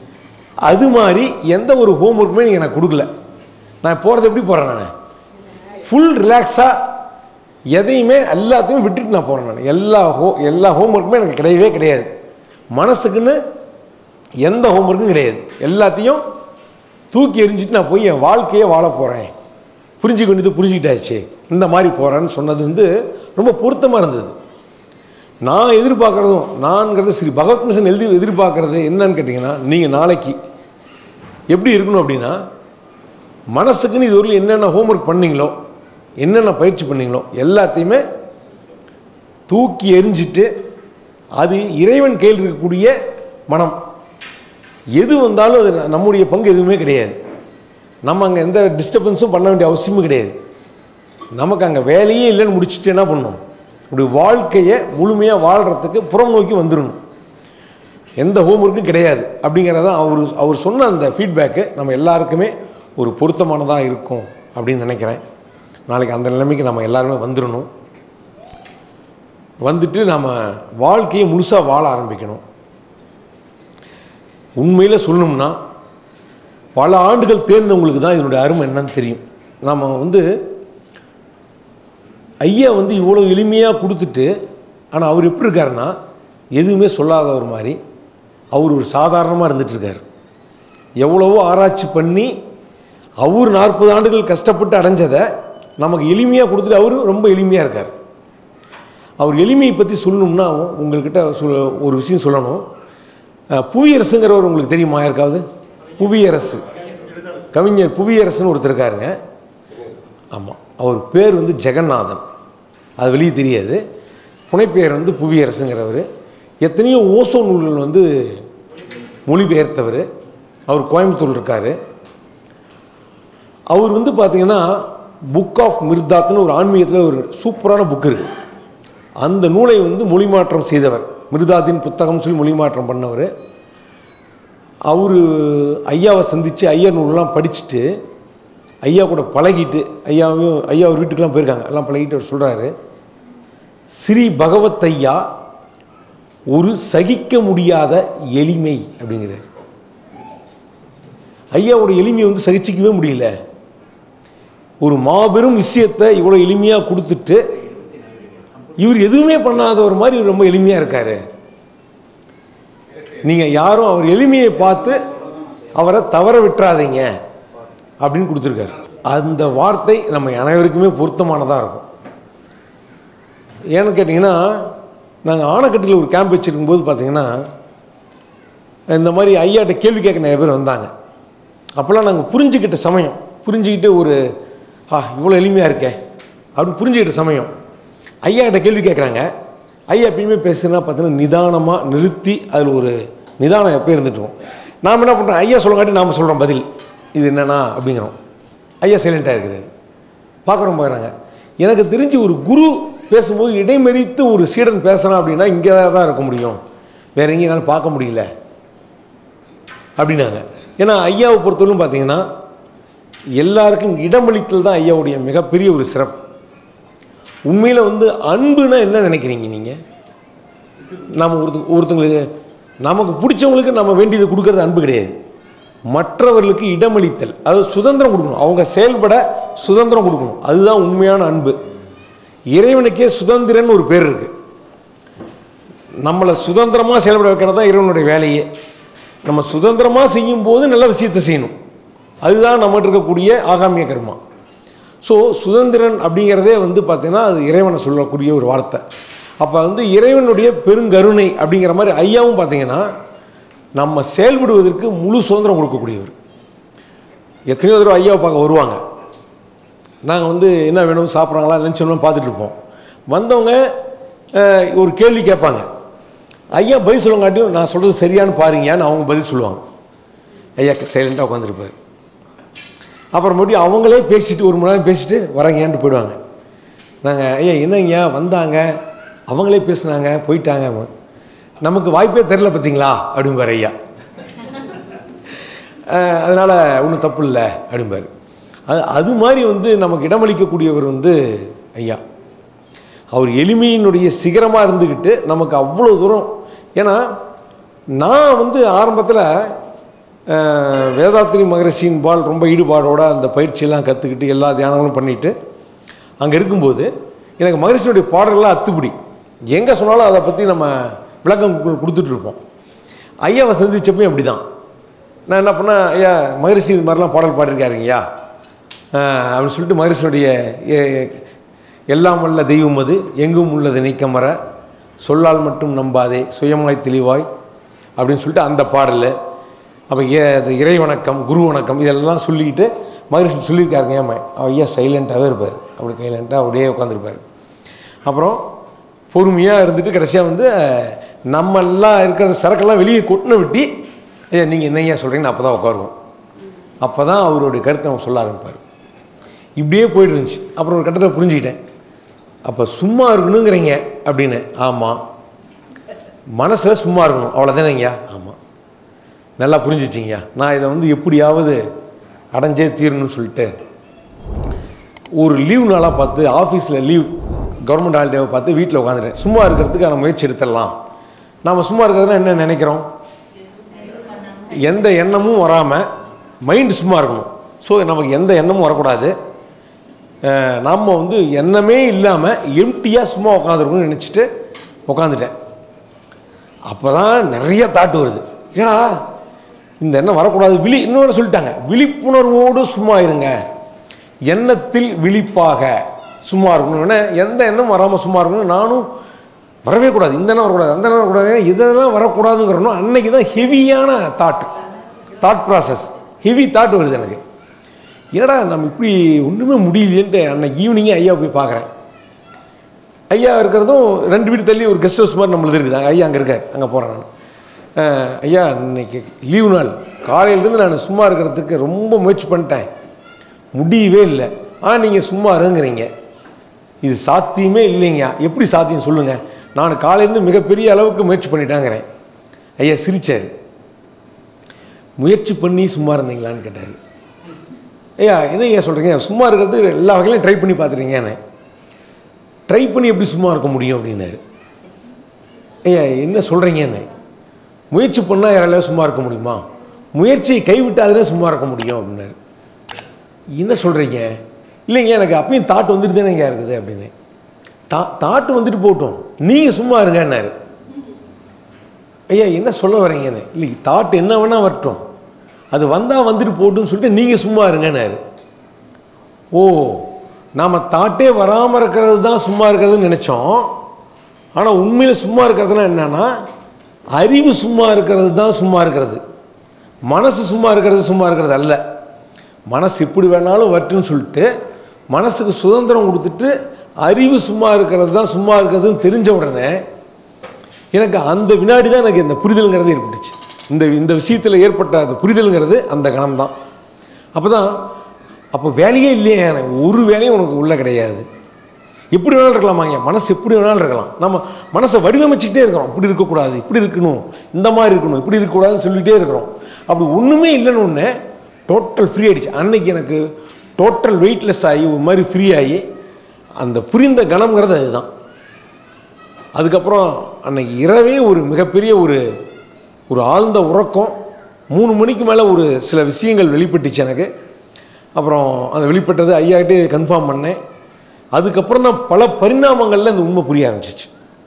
அது மாதிரி எந்த ஒரு ஹோம்ஒர்க்குமே நீங்கள் எனக்கு கொடுக்கல நான் போகிறது எப்படி போகிறேன் நான் ஃபுல் ரிலாக்ஸாக எதையுமே எல்லாத்தையும் விட்டுட்டு நான் போகிறேன் நான் எல்லா ஹோ எல்லா ஹோம்ஒர்க்குமே எனக்கு கிடையவே கிடையாது மனசுக்குன்னு எந்த ஹோம்ஒர்க்கும் கிடையாது எல்லாத்தையும் தூக்கி எறிஞ்சிட்டு நான் போய் என் வாழ்க்கையே வாழ போகிறேன் புரிஞ்சுக்க வேண்டியது புரிஞ்சுக்கிட்டாச்சு இந்த மாதிரி போகிறேன்னு சொன்னது வந்து ரொம்ப பொருத்தமாக இருந்தது நான் எதிர்பார்க்குறதும் நான்கிறது ஸ்ரீ பகவத் மிஷன் எழுதி எதிர்பார்க்குறது என்னன்னு கேட்டிங்கன்னா நீங்கள் நாளைக்கு எப்படி இருக்கணும் அப்படின்னா மனசுக்குன்னு இதுவரையில் என்னென்ன ஹோம்ஒர்க் பண்ணீங்களோ என்னென்ன பயிற்சி பண்ணீங்களோ எல்லாத்தையுமே தூக்கி எறிஞ்சிட்டு அது இறைவன் கையில் இருக்கக்கூடிய மனம் எது வந்தாலும் அது நம்முடைய பங்கு எதுவுமே கிடையாது நம்ம அங்கே எந்த டிஸ்டர்பன்ஸும் பண்ண வேண்டிய அவசியமும் கிடையாது நமக்கு அங்கே வேலையே இல்லைன்னு முடிச்சுட்டு என்ன பண்ணணும் இப்படி வாழ்க்கையை முழுமையாக வாழ்கிறதுக்கு புறம் நோக்கி வந்துடணும் எந்த ஹோம்ஒர்க்கும் கிடையாது அப்படிங்கிறதான் அவர் அவர் சொன்ன அந்த ஃபீட்பேக்கு நம்ம எல்லாருக்குமே ஒரு பொருத்தமானதாக இருக்கும் அப்படின்னு நினைக்கிறேன் நாளைக்கு அந்த நிலைமைக்கு நம்ம எல்லாருமே வந்துடணும் வந்துட்டு நம்ம வாழ்க்கையை முழுசாக வாழ ஆரம்பிக்கணும் உண்மையில் சொல்லணும்னா பல ஆண்டுகள் தேர்ந்தவங்களுக்கு தான் இதனுடைய அருமை என்னன்னு தெரியும் நம்ம வந்து ஐயா வந்து இவ்வளோ எளிமையாக கொடுத்துட்டு ஆனால் அவர் எப்படி இருக்காருன்னா எதுவுமே சொல்லாதவர் மாதிரி அவர் ஒரு சாதாரணமாக இருந்துகிட்ருக்கார் எவ்வளவோ ஆராய்ச்சி பண்ணி அவர் நாற்பது ஆண்டுகள் கஷ்டப்பட்டு அடைஞ்சதை நமக்கு எளிமையாக கொடுத்துட்டு அவரு ரொம்ப எளிமையாக இருக்கார் அவர் எளிமையை பற்றி சொல்லணும்னா உங்கள்கிட்ட சொல் ஒரு விஷயம் சொல்லணும் அஹ், புவியரசுங்கிறவர் உங்களுக்கு தெரியுமா யாருக்காவது புவியரசு கவிஞர் புவியரசுன்னு ஒருத்தர் இருக்காருங்க ஆமாம் அவர் பேர் வந்து ஜெகநாதன் அது வெளியே தெரியாது புனைப்பெயர் வந்து புவியரசுங்கிறவர் எத்தனையோ ஓசோ நூல்கள் வந்து மொழிபெயர்த்தவர் அவர் கோயம்புத்தூர் இருக்கார் அவர் வந்து பார்த்தீங்கன்னா புக் ஆஃப் மிர்தாத்னு ஒரு ஆன்மீகத்தில் ஒரு சூப்பரான புக் இருக்குது அந்த நூலை வந்து மொழிமாற்றம் செய்தவர் மிர்தாத்தின் புத்தகம் சொல்லி மொழிமாற்றம் பண்ணவர் அவர் ஐயாவை சந்தித்து ஐயா நூலெலாம் படிச்சுட்டு ஐயா கூட பழகிட்டு ஐயாவையும் ஐயா அவர் வீட்டுக்கெலாம் போயிருக்காங்க எல்லாம் பழகிட்டு அவர் சொல்கிறாரு ஸ்ரீ பகவத் ஐயா ஒரு சகிக்க முடியாத எளிமை அப்படிங்கிறார் ஐயாவோட எளிமையை வந்து சகிச்சிக்கவே முடியல ஒரு மாபெரும் விஷயத்தை இவ்வளோ எளிமையாக கொடுத்துட்டு இவர் எதுவுமே பண்ணாதவர் மாதிரி இவர் ரொம்ப எளிமையாக இருக்காரு நீங்கள் யாரும் அவர் எளிமையை பார்த்து அவரை தவற விட்டுறாதீங்க அப்படின்னு கொடுத்துருக்காரு அந்த வார்த்தை நம்ம அனைவருக்குமே பொருத்தமானதாக இருக்கும் ஏன்னு கேட்டிங்கன்னா நாங்கள் ஆனக்கட்டியில் ஒரு கேம்ப் வச்சுருக்கும்போது பார்த்தீங்கன்னா இந்த மாதிரி ஐயாட்ட கேள்வி கேட்க நிறைய பேர் வந்தாங்க அப்போல்லாம் நாங்கள் புரிஞ்சுக்கிட்ட சமயம் புரிஞ்சுக்கிட்டு ஒரு ஆ இவ்வளோ எளிமையாக இருக்கே அப்படின்னு புரிஞ்சுக்கிட்ட சமயம் ஐயா கிட்ட கேள்வி கேட்குறாங்க ஐயா எப்பயுமே பேசுனா பார்த்தீங்கன்னா நிதானமாக நிறுத்தி அதில் ஒரு நிதானம் எப்போ இருந்துட்டுருவோம் நாம் என்ன பண்ணுறோம் ஐயா சொல்லங்காட்டி நாம் சொல்கிறோம் பதில் இது என்னன்னா அப்படிங்கிறோம் ஐயா சைலண்ட்டாக இருக்கிறாரு பார்க்குறோம் பார்க்குறாங்க எனக்கு தெரிஞ்சு ஒரு குரு பேசும்போது இடைமறித்து ஒரு சீடன் பேசுகிறான் அப்படின்னா இங்கே தான் இருக்க முடியும் வேற எங்கேயும் என்னால் பார்க்க முடியல அப்படின்னாங்க ஏன்னா ஐயாவை பொறுத்தவரைக்கும் பார்த்தீங்கன்னா எல்லாருக்கும் இடமளித்தல் தான் ஐயாவுடைய மிகப்பெரிய ஒரு சிறப்பு உண்மையில் வந்து அன்புனா என்ன நினைக்கிறீங்க நீங்கள் நம்ம ஒருத்த ஒருத்தங்களுக்கு நமக்கு பிடிச்சவங்களுக்கு நம்ம வேண்டியது கொடுக்கறது அன்பு கிடையாது மற்றவர்களுக்கு இடமளித்தல் அதாவது சுதந்திரம் கொடுக்கணும் அவங்க செயல்பட சுதந்திரம் கொடுக்கணும் அதுதான் உண்மையான அன்பு இறைவனுக்கே சுதந்திரன்னு ஒரு பேர் இருக்குது நம்மளை சுதந்திரமாக செயல்பட வைக்கிறது தான் இறைவனுடைய வேலையே நம்ம சுதந்திரமாக செய்யும்போது நல்ல விஷயத்தை செய்யணும் அதுதான் நம்மகிட்ட இருக்கக்கூடிய ஆகாமிய கர்மா ஸோ சுதந்திரன் அப்படிங்கிறதே வந்து பார்த்திங்கன்னா அது இறைவனை சொல்லக்கூடிய ஒரு வார்த்தை அப்போ வந்து இறைவனுடைய பெருங்கருணை அப்படிங்கிற மாதிரி ஐயாவும் பார்த்தீங்கன்னா நம்ம செயல்படுவதற்கு முழு சுதந்திரம் கொடுக்கக்கூடியவர் எத்தனையோ தடவை ஐயாவை பார்க்க வருவாங்க நாங்கள் வந்து என்ன வேணும் சாப்பிட்றாங்களா லஞ்ச் வேணும் பார்த்துட்டு இருப்போம் வந்தவங்க அஹ், ஒரு கேள்வி கேட்பாங்க ஐயா பதில் சொல்லுங்காட்டியும் நான் சொல்கிறது சரியான்னு பாருங்கன்னு அவங்க பதில் சொல்லுவாங்க ஐயா சைலண்ட்டாக உட்காந்துருப்பார் அப்புறமேட்டு அவங்களே பேசிட்டு ஒரு மணி நேரம் பேசிட்டு வரங்கன்ட்டு போயிடுவாங்க நாங்கள் ஐயா என்னங்கய்யா வந்தாங்க அவங்களே பேசுனாங்க போயிட்டாங்க நமக்கு வாய்ப்பே தெரில பார்த்தீங்களா அப்படிம்பார் ஐயா அதனால் ஒன்றும் தப்பு இல்லை அப்படிம்பார் அது அது மாதிரி வந்து நமக்கு இடமளிக்கக்கூடியவர் வந்து ஐயா அவர் எளிமையினுடைய சிகரமாக இருந்துக்கிட்டு நமக்கு அவ்வளோ தூரம் ஏன்னா நான் வந்து ஆரம்பத்தில் அஹ், வேதாத்ரி மகரிஷியின் பால் ரொம்ப ஈடுபாடோட அந்த பயிற்சியெல்லாம் கற்றுக்கிட்டு எல்லா தியானங்களும் பண்ணிட்டு அங்கே இருக்கும்போது எனக்கு மகரிஷியுடைய பாடல்கள்லாம் அத்துப்படி எங்கே சொன்னாலும் அதை பற்றி நம்ம விளக்கம் கு- கொடுத்துட்டு இருப்போம் ஐயாவை சந்திச்சப்பையும் அப்படி தான் நான் என்ன பண்ணேன் ஐயா மகரிஷி இது மாதிரிலாம் பாடல் பாடியிருக்காருங்கய்யா அஹ், அப்படின்னு சொல்லிட்டு மகரிஷியுடைய எ- எல்லாம் வல்ல தெய்வம் அது எங்கும் உள்ளது நீக்கமர சொல்லால் மட்டும் நம்பாதே சுயமாய் தெளிவாய் அப்படின்னு சொல்லிட்டு அந்த பாடல் அப்போ ஏ அது இறை வணக்கம் குரு வணக்கம் இதெல்லாம் சொல்லிக்கிட்டு மகரிஷி சொல்லியிருக்காருங்க ஏன் ஐயா சைலண்ட்டாகவே இருப்பார் அப்படி சைலண்ட்டாக அப்படியே உட்காந்துருப்பார் அப்புறம் பொறுமையாக இருந்துட்டு கடைசியாக வந்து அஹ், நம்ம எல்லாம் இருக்கிற சரக்கெல்லாம் வெளியே கொட்டின விட்டி ஐயா நீங்கள் என்னையா சொல்கிறீங்கன்னு அப்போ தான் உட்காருவோம் அப்போ தான் அவருடைய கருத்தை நம்ம சொல்ல ஆரம்பிப்பார் இப்படியே போயிட்டு இருந்துச்சு அப்புறம் ஒரு கட்டத்தில் புரிஞ்சுக்கிட்டேன் அப்போ சும்மா இருக்கணுங்கிறீங்க அப்படின்னு ஆமாம் மனசில் சும்மா இருக்கணும் அவ்வளோதானேங்கய்யா ஆமாம் நல்லா புரிஞ்சிச்சிங்கய்யா நான் இதை வந்து எப்படியாவது அடைஞ்சே தீரணும்னு சொல்லிட்டு ஒரு லீவ் நாளாக பார்த்து ஆஃபீஸில் லீவ் கவர்மெண்ட் ஹாலிடேவை பார்த்து வீட்டில் உட்காந்துட்டேன் சும்மா இருக்கிறதுக்கான முயற்சி எடுத்துடலாம் நாம் சும்மா இருக்கிறதுனா என்ன நினைக்கிறோம் எந்த எண்ணமும் வராமல் மைண்டு சும்மா இருக்கணும் ஸோ நமக்கு எந்த எண்ணமும் வரக்கூடாது அஹ், நம்ம வந்து எண்ணமே இல்லாமல் எம்டியாக சும்மா உட்காந்துருக்கணும்னு நினச்சிட்டு உட்காந்துட்டேன் அப்போ தான் நிறைய தாட்டு வருது ஏன்னா இந்த எண்ணம் வரக்கூடாது விழி இன்னொன்று சொல்லிட்டாங்க விழிப்புணர்வோடு சும்மா இருங்க எண்ணத்தில் விழிப்பாக சும்மா இருக்கணும் ஏன்னா எந்த எண்ணம் வராமல் சும்மா இருக்கணும் நானும் வரவே கூடாது இந்த எண்ணம் வரக்கூடாது அந்த எண்ணம் வரக்கூடாது இதெல்லாம் வரக்கூடாதுங்கிறனும் அன்னைக்கு தான் ஹெவியான thought thought process heavy thought வருது எனக்கு என்னடா நம்ம இப்படி ஒன்றுமே முடியலையேன்ட்டு அன்னைக்கு ஈவினிங்கே ஐயா போய் பார்க்குறேன் ஐயா இருக்கிறதும் ரெண்டு வீடு தள்ளி ஒரு கெஸ்ட் ஹவுஸ் மாதிரி நம்மளது இருக்குது ஐயா அங்கே இருக்கார் அங்கே போகிறேன் நான் அஹ், ஐயா இன்னைக்கு லீவு நாள் காலையிலேருந்து நான் சும்மா இருக்கிறதுக்கு ரொம்ப முயற்சி பண்ணிட்டேன் முடியவே இல்லை ஆ நீங்கள் சும்மா இருங்கிறீங்க இது சாத்தியமே இல்லைங்க எப்படி சாத்தியம் சொல்லுங்கள் நான் காலையிலேருந்து மிகப்பெரிய அளவுக்கு முயற்சி பண்ணிட்டாங்கிறேன் ஐயா சிரிச்சார் முயற்சி பண்ணி சும்மா இருந்தீங்களான்னு கேட்டார் ஐயா என்ன ஐயா சொல்கிறீங்க சும்மா இருக்கிறது எல்லா வகையிலையும் ட்ரை பண்ணி பார்த்துறீங்கன்னு ட்ரை பண்ணி எப்படி சும்மா இருக்க முடியும் அப்படின்னாரு ஐயா என்ன சொல்கிறீங்கன்னு முயற்சி பண்ணால் யாராலையும் சும்மா இருக்க முடியுமா முயற்சியை கைவிட்டாதானே சும்மா இருக்க முடியும் அப்படின்னாரு என்ன சொல்கிறீங்க இல்லைங்க எனக்கு அப்பயும் தாட் வந்துட்டு தானே இங்கே இருக்குது அப்படின்னு தா தாட்டு வந்துட்டு போகட்டும் நீங்கள் சும்மா இருங்கன்னாரு ஐயா என்ன சொல்ல வரீங்கன்னு இல்லை தாட் என்ன வேணால் வரட்டும் அது வந்தால் வந்துட்டு போட்டுன்னு சொல்லிட்டு நீங்கள் சும்மா இருங்கன்னாரு ஓ நாம் தாட்டே வராமல் இருக்கிறது தான் சும்மா இருக்கிறதுன்னு நினச்சோம் ஆனால் உண்மையில் சும்மா இருக்கிறதுனா என்னன்னா அறிவு சும்மா இருக்கிறது தான் சும்மா இருக்கிறது மனசு சும்மா இருக்கிறது சும்மா இருக்கிறது அல்ல மனசு எப்படி வேணாலும் வரட்டுன்னு சொல்லிட்டு மனசுக்கு சுதந்திரம் கொடுத்துட்டு அறிவு சும்மா இருக்கிறது தான் சும்மா இருக்கிறதுன்னு தெரிஞ்ச உடனே எனக்கு அந்த வினாடி தான் எனக்கு இந்த புரிதலுங்கிறது ஏற்பட்டுச்சு இந்த இந்த விஷயத்தில் ஏற்பட்ட அந்த புரிதலுங்கிறது அந்த கணம் தான் அப்போ தான் அப்போ வேலையே இல்லையே எனக்கு ஒரு வேலையும் உனக்கு உள்ளே கிடையாது எப்படி வேணாலும் இருக்கலாமாங்க மனசு எப்படி வேணாலும் இருக்கலாம் நம்ம மனசை வடிவமைச்சிக்கிட்டே இருக்கிறோம் இப்படி இருக்கக்கூடாது இப்படி இருக்கணும் இந்த மாதிரி இருக்கணும் இப்படி இருக்கக்கூடாதுன்னு சொல்லிகிட்டே இருக்கிறோம் அப்படி ஒன்றுமே இல்லைன்னு ஒன்று டோட்டல் ஃப்ரீ ஆகிடுச்சு அன்னைக்கு எனக்கு டோட்டல் வெயிட்லெஸ் ஆகி ஒரு மாதிரி ஃப்ரீ ஆகி அந்த புரிந்த கணம்ங்கிறது அதுதான் அதுக்கப்புறம் அன்னைக்கு இரவே ஒரு மிகப்பெரிய ஒரு ஒரு ஆழ்ந்த உறக்கம் மூணு மணிக்கு மேலே ஒரு சில விஷயங்கள் வெளிப்பட்டுச்சு எனக்கு அப்புறம் அந்த வெளிப்பட்டது ஐயாக்கிட்டே கன்ஃபார்ம் பண்ணேன் அதுக்கப்புறம் தான் பல பரிணாமங்களில் இந்த உண்மை புரிய ஆரம்பிச்சிச்சு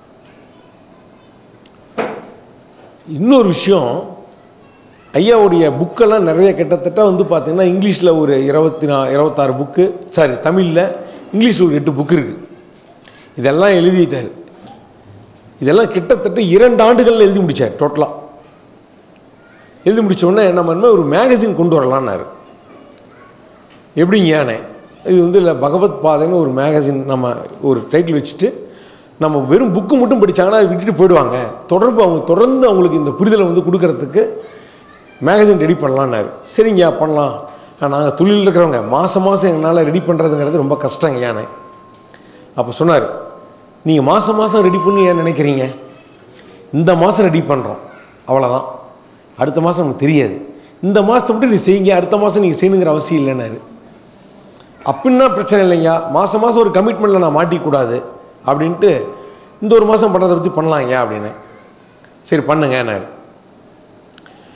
இன்னொரு விஷயம் ஐயாவுடைய புக்கெல்லாம் நிறைய கிட்டத்தட்ட வந்து பார்த்திங்கன்னா இங்கிலீஷில் ஒரு இருபத்தி நா இருபத்தாறு புக்கு சாரி தமிழில் இங்கிலீஷில் ஒரு எட்டு புக்கு இருக்குது இதெல்லாம் எழுதிட்டார் இதெல்லாம் கிட்டத்தட்ட இரண்டு ஆண்டுகளில் எழுதி முடித்தார் டோட்டலாக எழுதி முடிச்ச உடனே நம்ம இனிமேல் ஒரு மேகசின் கொண்டு வரலான்னாரு எப்படிங்க யானை இது வந்து இல்லை பகவத் பாதைன்னு ஒரு மேகசின் நம்ம ஒரு டைட்டில் வச்சுட்டு நம்ம வெறும் புக்கு மட்டும் படித்தாங்கன்னா அதை விட்டுட்டு போயிடுவாங்க தொடர்பு அவங்க தொடர்ந்து அவங்களுக்கு இந்த புரிதலை வந்து கொடுக்கறதுக்கு மேகசின் ரெடி பண்ணலான்னாரு சரிங்கய்யா பண்ணலாம் நாங்கள் தொழில் இருக்கிறவங்க மாதம் மாதம் எங்களால் ரெடி பண்ணுறதுங்கிறது ரொம்ப கஷ்டங்க யானை அப்போ சொன்னார் நீங்கள் மாதம் மாதம் ரெடி பண்ணி ஏன் நினைக்கிறீங்க இந்த மாதம் ரெடி பண்ணுறோம் அவ்வளோதான் அடுத்த மாதம் நமக்கு தெரியாது இந்த மாதத்தை மட்டும் நீ செய்யுங்க அடுத்த மாதம் நீங்கள் செய்யணுங்கிற அவசியம் இல்லைன்னாரு அப்படின்னா பிரச்சனை இல்லைங்க மாதம் மாதம் ஒரு கமிட்மெண்ட்டில் நான் மாட்டிக்கூடாது அப்படின்ட்டு இந்த ஒரு மாதம் பண்ணுறதை பற்றி பண்ணலாங்க அப்படின்னு சரி பண்ணுங்கன்னாரு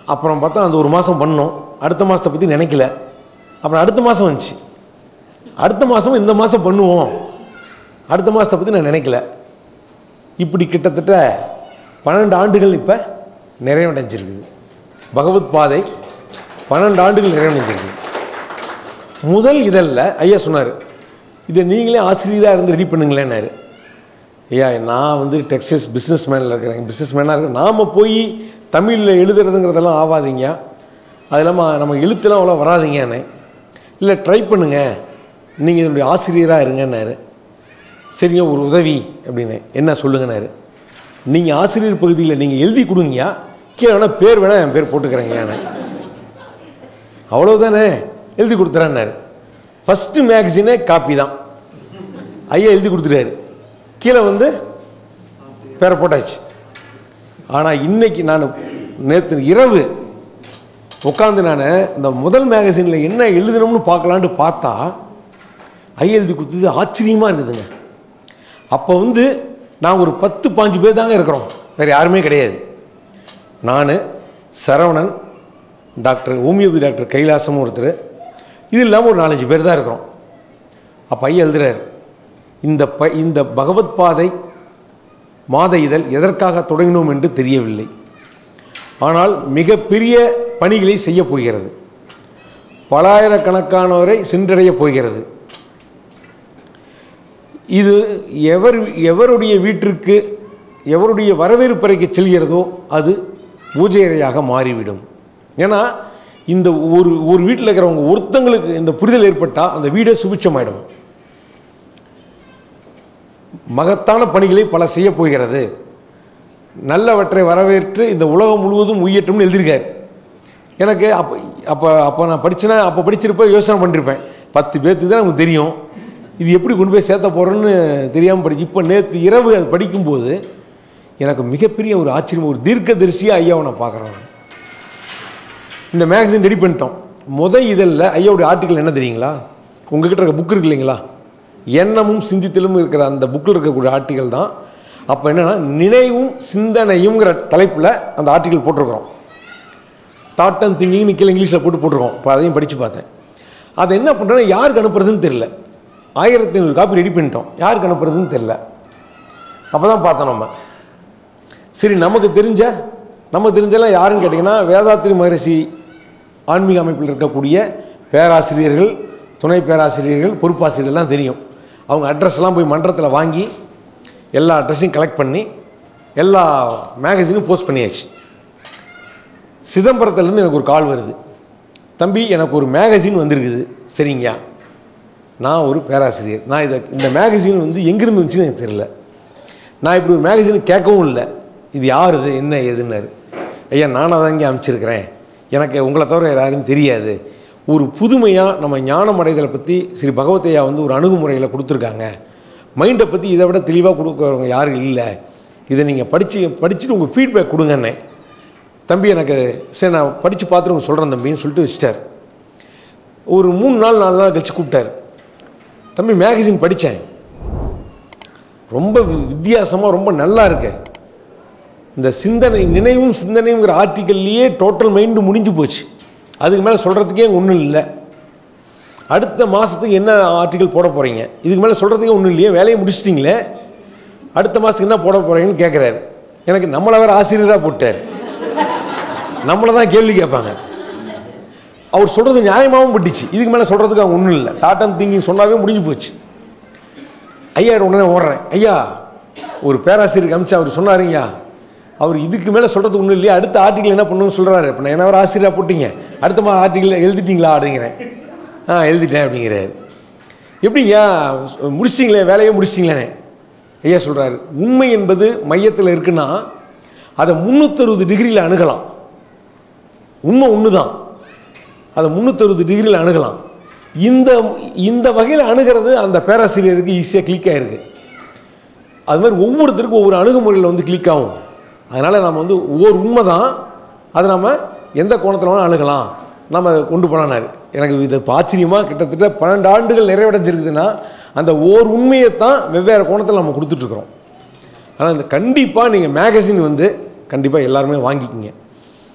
அப்புறம் பார்த்தா அந்த ஒரு மாதம் பண்ணோம் அடுத்த மாதத்தை பற்றி நினைக்கல அப்புறம் அடுத்த மாதம் வந்துச்சு அடுத்த மாதம் இந்த மாதம் பண்ணுவோம் அடுத்த மாதத்தை பற்றி நான் நினைக்கல இப்படி கிட்டத்தட்ட பன்னெண்டு ஆண்டுகள் இப்போ நிறைவடைஞ்சிருக்குது பகவத் பாதை பன்னெண்டு ஆண்டுகள் நிறைவடைஞ்சிருக்குது முதல் இதழில் ஐயா சொன்னார் இதை நீங்களே ஆசிரியராக இருந்து ரெடி பண்ணுங்களேன்னாரு ஐயா நான் வந்து டெக்ஸ்டைல்ஸ் பிஸ்னஸ் மேனில் இருக்கிறேன் பிஸ்னஸ் மேனாக இருக்கிறேன் நாம் போய் தமிழில் எழுதுறதுங்கிறதெல்லாம் ஆகாதீங்க அது இல்லாமல் நம்ம எழுத்துலாம் அவ்வளோ வராதீங்கன்னு இல்லை ட்ரை பண்ணுங்க நீங்கள் இதனுடைய ஆசிரியராக இருங்கன்னாரு சரிங்க ஒரு உதவி அப்படின்னு என்ன சொல்லுங்கன்னாரு நீங்கள் ஆசிரியர் பகுதியில் நீங்கள் எழுதி கொடுங்கயா கீழே வேணால் பேர் வேணால் என் பேர் போட்டுக்கிறேங்க நான் அவ்வளோதானே எழுதி கொடுத்துறேன்னாரு ஃபஸ்ட்டு மேக்சினே காப்பி தான் ஐயா எழுதி கொடுத்துட்டாரு கீழே வந்து பேரை போட்டாச்சு ஆனால் இன்னைக்கு நான் நேற்று இரவு உட்காந்து நான் இந்த முதல் மேகசினில் என்ன எழுதணும்னு பார்க்கலான்ட்டு பார்த்தா ஐயா எழுதி கொடுத்தது ஆச்சரியமாக இருக்குதுங்க அப்போ வந்து நான் ஒரு பத்து பாஞ்சு பேர் தாங்க இருக்கிறோம் வேறு யாருமே கிடையாது நான் Saravanan doctor homeopathy doctor Kailasam ஒருத்தர் இது இல்லாமல் ஒரு நாலஞ்சு பேர் தான் இருக்கிறோம் அப்போ ஐயா எழுதுறாரு இந்த ப இந்த பகவத் பாதை மாத இதழ் எதற்காக தொடங்கினோம் என்று தெரியவில்லை ஆனால் மிகப்பெரிய பணிகளை செய்ய போகிறது பலாயிரக்கணக்கானோரை சென்றடைய போகிறது இது எவர் எவருடைய வீட்டிற்கு எவருடைய வரவேற்பறைக்கு செல்கிறதோ அது பூஜை அறையாக மாறிவிடும் ஏன்னா இந்த ஒரு ஒரு வீட்டில் இருக்கிறவங்க ஒருத்தங்களுக்கு இந்த புரிதல் ஏற்பட்டால் அந்த வீடே சுபிட்சமாயிடும் மகத்தான பணிகளை பல செய்ய போகிறது நல்லவற்றை வரவேற்று இந்த உலகம் முழுவதும் உய்யட்டும்னு எழுதியிருக்காரு எனக்கு அப்போ அப்போ அப்போ நான் படிச்சேன்னா அப்போ படிச்சிருப்ப யோசனை பண்ணிருப்பேன் பத்து பேர்த்துக்கு தான் நமக்கு தெரியும் இது எப்படி கொண்டு போய் சேர்த்த போகிறோன்னு தெரியாமல் படிச்சு இப்போ நேற்று இரவு அது படிக்கும்போது எனக்கு மிகப்பெரிய ஒரு ஆச்சரியம் ஒரு தீர்க்கதரிசியாக ஐயாவை நான் பார்க்குறேன் நான். இந்த மேகசின் ரெடி பண்ணிட்டோம் முத இதழில் ஐயாவுடைய ஆர்டிக்கல் என்ன தெரியுங்களா உங்ககிட்ட இருக்க புக் இருக்கு இல்லைங்களா எண்ணமும் சிந்தித்தலும் இருக்கிற அந்த புக்கில் இருக்கக்கூடிய ஆர்டிக்கல் தான் அப்போ என்னென்னா நினைவும் சிந்தனையுங்கிற தலைப்பில் அந்த ஆர்டிக்கல் போட்டிருக்கிறோம் தாட் அண்ட் திங்கிங்னு கீழே இங்கிலீஷில் போட்டு போட்டிருக்கோம் இப்போ அதையும் படித்து பார்த்தேன் அதை என்ன பண்ணுறேன்னா யாருக்கு அனுப்புறதுன்னு தெரில ஆயிரத்தி ஐநூறு காப்பி ரெடி பண்ணிட்டோம் யாருக்கு அனுப்புறதுன்னு தெரில அப்போ தான் பார்த்தோம் நம்ம சரி நமக்கு தெரிஞ்ச நமக்கு தெரிஞ்செல்லாம் யாருன்னு கேட்டிங்கன்னா வேதாத்திரி மகரிஷி ஆன்மீக அமைப்பில் இருக்கக்கூடிய பேராசிரியர்கள் துணை பேராசிரியர்கள் பொறுப்பாசிரியர்கள்லாம் தெரியும் அவங்க அட்ரஸ்லாம் போய் மன்றத்தில் வாங்கி எல்லா அட்ரஸையும் கலெக்ட் பண்ணி எல்லா மேகசினும் போஸ்ட் பண்ணியாச்சு சிதம்பரத்துலேருந்து எனக்கு ஒரு கால் வருது தம்பி எனக்கு ஒரு மேகசின் வந்திருக்குது சரிங்கய்யா நான் ஒரு பேராசிரியர் நான் இதை இந்த மேகசின் வந்து எங்கிருந்து வந்துச்சுன்னு எனக்கு தெரியல நான் இப்படி ஒரு மேகசின் கேட்கவும் இல்லை இது யார் இது என்ன ஏதுன்னாரு ஐயா நானாக தான் இங்கே அனுப்பிச்சிருக்கிறேன் எனக்கு உங்களை தவிர வேறு யாரும் தெரியாது ஒரு புதுமையாக நம்ம ஞானம் அடைதலை பற்றி ஸ்ரீ பகவத்தையா வந்து ஒரு அணுகுமுறையில் கொடுத்துருக்காங்க மைண்டை பற்றி இதை விட தெளிவாக கொடுக்குறவங்க யாரும் இல்லை இதை நீங்கள் படித்து படிச்சுட்டு உங்கள் ஃபீட்பேக் கொடுங்கண்ணே தம்பி எனக்கு சரி நான் படித்து பார்த்துட்டு உங்களுக்கு சொல்கிறேன் தம்பின்னு சொல்லிட்டு வச்சிட்டார் ஒரு மூணு நாள் நாலு நாள் கழிச்சு கூப்பிட்டார் தம்பி மேகசின் படித்தேன் ரொம்ப வி- வித்தியாசமா ரொம்ப நல்லா இருக்கு இந்த சிந்தனை நினைவும் சிந்தனைங்கிற ஆர்டிக்கல்லையே டோட்டல் மைண்டு முடிஞ்சு போச்சு அதுக்கு மேலே சொல்கிறதுக்கே ஒன்றும் இல்லை அடுத்த மாதத்துக்கு என்ன ஆர்டிக்கல் போட போகிறீங்க இதுக்கு மேலே சொல்கிறதுக்கே ஒன்றும் இல்லையே வேலையை முடிச்சிட்டிங்களே அடுத்த மாதத்துக்கு என்ன போட போகிறீங்கன்னு கேட்குறாரு எனக்கு நம்மளை வேறு ஆசிரியராக போட்டார் நம்மளை தான் கேள்வி கேட்பாங்க அவர் சொல்கிறது நியாயமாகவும் பட்டுச்சு இதுக்கு மேலே சொல்கிறதுக்கு அவங்க ஒன்றும் இல்லை தாட் அண்ட் திங்கிங் சொன்னாவே முடிஞ்சு போச்சு ஐயா உடனே ஓடுறேன் ஐயா ஒரு பேராசிரியருக்கு அமிச்சு அவர் சொன்னாருங்கய்யா அவர் இதுக்கு மேலே சொல்கிறது ஒன்றும் இல்லையா அடுத்த ஆர்டிக்கல் என்ன பண்ணணும்னு சொல்கிறாரு இப்போ நான் என்ன ஒரு ஆசிரியராக போட்டீங்க அடுத்த மா ஆர்டிக்கல் எழுதிட்டீங்களா அப்படிங்கிறேன் ஆ எழுதிட்டேன் அப்படிங்கிறாரு எப்படிங்கய்யா முடிச்சிட்டிங்களே வேலையே முடிச்சிட்டிங்களே ஐயா சொல்கிறாரு உண்மை என்பது மையத்தில் இருக்குன்னா அதை முந்நூற்றறுபது டிகிரியில் அணுகலாம் உண்மை ஒன்று தான் அதை முந்நூற்றறுபது டிகிரியில் அணுகலாம் இந்த இந்த வகையில் அணுகிறது அந்த பேராசிரியருக்கு ஈஸியாக கிளிக் ஆகிருக்கு அது மாதிரி ஒவ்வொருத்தருக்கும் ஒவ்வொரு அணுகுமுறையில் வந்து கிளிக் ஆகும் அதனால் நம்ம வந்து ஒவ்வொரு உண்மை தான் அதை நம்ம எந்த கோணத்தில் வேணாலும் அணுகலாம் நம்ம அதை கொண்டு போகலான்னாரு எனக்கு இது இப்ப ஆச்சரியமாக கிட்டத்தட்ட பன்னெண்டு ஆண்டுகள் நிறைவடைஞ்சிருக்குதுன்னா அந்த ஓர் உண்மையை தான் வெவ்வேறு கோணத்தில் நம்ம கொடுத்துட்ருக்குறோம் ஆனால் இந்த கண்டிப்பாக நீங்கள் மேகசின் வந்து கண்டிப்பாக எல்லாருமே வாங்கிக்கிங்க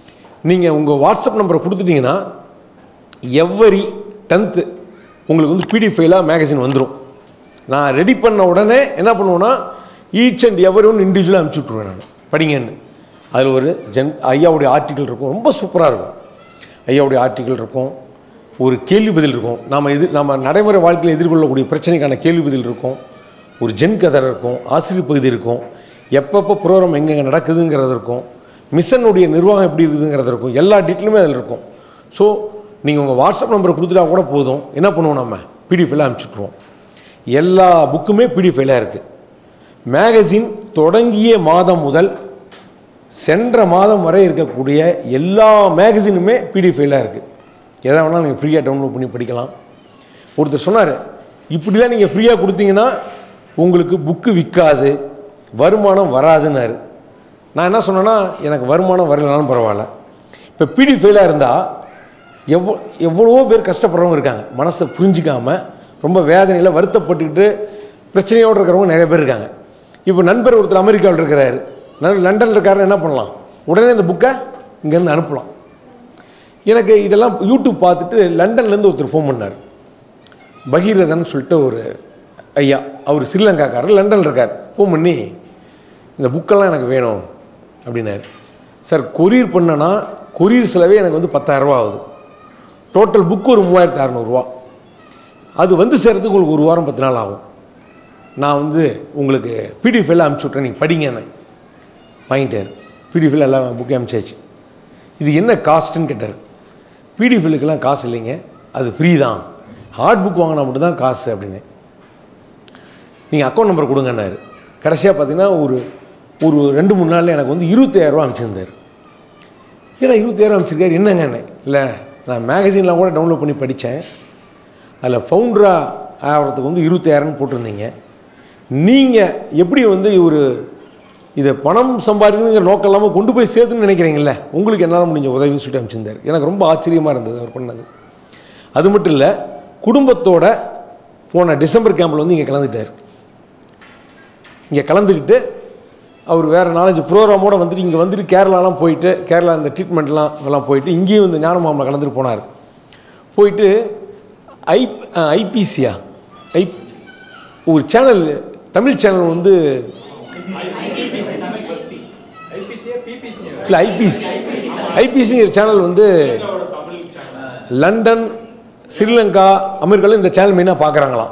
நீங்கள் உங்கள் வாட்ஸ்அப் நம்பரை கொடுத்துட்டீங்கன்னா எவ்வரி டென்த்து உங்களுக்கு வந்து பிடிஎஃப் ஃபைலாக மேகசின் வந்துடும் நான் ரெடி பண்ண உடனே என்ன பண்ணுவேன்னா ஈச் அண்ட் எவரி ஒன் இண்டிவிஜுவலாக அனுப்பிச்சி விட்ருவேன் நான் படிங்கன்னு அதில் ஒரு ஜென் ஐயாவுடைய ஆர்டிக்கல் இருக்கும் ரொம்ப சூப்பராக இருக்கும் ஐயாவுடைய ஆர்டிக்கல் இருக்கும் ஒரு கேள்வி பதில் இருக்கும் நாம் எதிர் நம்ம நடைமுறை வாழ்க்கையில் எதிர்கொள்ளக்கூடிய பிரச்சனைக்கான கேள்வி பதில் இருக்கும் ஒரு ஜென் கதை இருக்கும் ஆசிரியர் பகுதி இருக்கும் எப்பப்போ ப்ரோக்ராம் எங்கெங்கே நடக்குதுங்கிறது இருக்கும் மிஷனுடைய நிர்வாகம் எப்படி இருக்குதுங்கிறது இருக்கும் எல்லா டீட்டெயிலுமே அதில் இருக்கும் ஸோ நீங்கள் உங்கள் வாட்ஸ்அப் நம்பரை கொடுத்துட்டா கூட போதும் என்ன பண்ணுவோம் நம்ம பிடிஎஃப்ல அனுப்பிச்சுட்ருவோம் எல்லா புக்குமே பிடிஎஃப்ல இருக்குது மேகசின் தொடங்கிய மாதம் முதல் சென்ற மாதம் வரை இருக்கக்கூடிய எல்லா மேகசினுமே பிடிஎஃப்ல இருக்குது எதை வேணாலும் நீங்கள் ஃப்ரீயாக டவுன்லோட் பண்ணி படிக்கலாம் ஒருத்தர் சொன்னார் இப்படிலாம் நீங்கள் ஃப்ரீயாக கொடுத்தீங்கன்னா உங்களுக்கு புக்கு விற்காது வருமானம் வராதுன்னாரு நான் என்ன சொன்னேன்னா எனக்கு வருமானம் வரலனாலும் பரவாயில்ல இப்போ பிடி ஃபெயிலாக இருந்தால் எவ்வளோ எவ்வளவோ பேர் கஷ்டப்படுறவங்க இருக்காங்க மனசை புரிஞ்சிக்காமல் ரொம்ப வேதனையில் வருத்தப்பட்டுக்கிட்டு பிரச்சனையோடு இருக்கிறவங்க நிறைய பேர் இருக்காங்க இப்போ நண்பர் ஒருத்தர் அமெரிக்காவில் இருக்கிறாரு ந- லண்டனில் இருக்காருன்னு என்ன பண்ணலாம் உடனே இந்த புக்கை இங்கேருந்து அனுப்பலாம் எனக்கு இதெல்லாம் யூடியூப் பார்த்துட்டு லண்டன்லேருந்து ஒருத்தர் ஃபோன் பண்ணார் பகீரதன் சொல்லிட்டு ஒரு ஐயா அவர் ஸ்ரீலங்காக்காரர் லண்டனில் இருக்கார் ஃபோன் பண்ணி இந்த புக்கெல்லாம் எனக்கு வேணும் அப்படின்னாரு சார் கொரியர் பண்ணனா கொரியர் செலவே எனக்கு வந்து 10000 ரூபாய் ஆகுது டோட்டல் புக்கு ஒரு மூவாயிரத்து அறநூறுவா அது வந்து சேர்றதுக்கு உங்களுக்கு ஒரு வாரம் பத்து நாள் ஆகும் நான் வந்து உங்களுக்கு பிடிஎஃப் எல்லாம் அனுப்பிச்சி விட்றேன் நீங்கள் படிங்கன்னு வாங்கிட்டார் பிடிஎஃப்ல எல்லாம் புக்கை அனுப்பிச்சாச்சு இது என்ன காஸ்ட்டுன்னு கேட்டார் பிடிஎஃப்லுக்கெல்லாம் காசு இல்லைங்க அது ஃப்ரீ தான் ஹார்ட் புக் வாங்கினா மட்டும்தான் காசு அப்படின்னு நீங்கள் அக்கௌண்ட் நம்பர் கொடுங்கன்னாரு கடைசியாக பார்த்தீங்கன்னா ஒரு ஒரு ரெண்டு மூணு நாளில் எனக்கு வந்து இருபத்தாயிரரூவா அனுப்பிச்சிருந்தார் ஏன்னா இருபத்தாயிரம் அனுப்பிச்சிருக்காரு என்னங்கண்ணே இல்லை நான் மேகசின்லாம் கூட டவுன்லோட் பண்ணி படித்தேன் அதில் ஃபவுண்டராக ஆகிறதுக்கு வந்து இருபத்தாயிரம்னு போட்டிருந்தீங்க நீங்கள் எப்படி வந்து ஒரு இதை பணம் சம்பாதிக்கணுங்கிற நோக்கம் இல்லாமல் கொண்டு போய் சேர்த்துன்னு நினைக்கிறீங்களே உங்களுக்கு என்னால் முடிஞ்ச உதவின்னு சொல்லிட்டு அனுப்பிச்சிருந்தார் எனக்கு ரொம்ப ஆச்சரியமாக இருந்தது அவர் பண்ணது அது மட்டும் இல்லை குடும்பத்தோட போன டிசம்பர் கேம்பில் வந்து இங்கே கலந்துட்டார் இங்கே கலந்துக்கிட்டு அவர் வேறு நாலஞ்சு ப்ரோக்ராமோடு வந்துட்டு இங்கே வந்துட்டு கேரளாலாம் போயிட்டு கேரளா இந்த ட்ரீட்மெண்ட்லாம் இதெல்லாம் போயிட்டு இங்கேயும் இந்த ஞானமாமில் கலந்துட்டு போனார் போயிட்டு ஐ ஐபிசியா ஐ ஒரு சேனல் தமிழ் சேனல் வந்து இல்லை ஐபிசி ஐபிசிங்கிற சேனல் வந்து லண்டன் ஸ்ரீலங்கா அமெரிக்காவில் இந்த சேனல் மெயினாக பார்க்குறாங்களாம்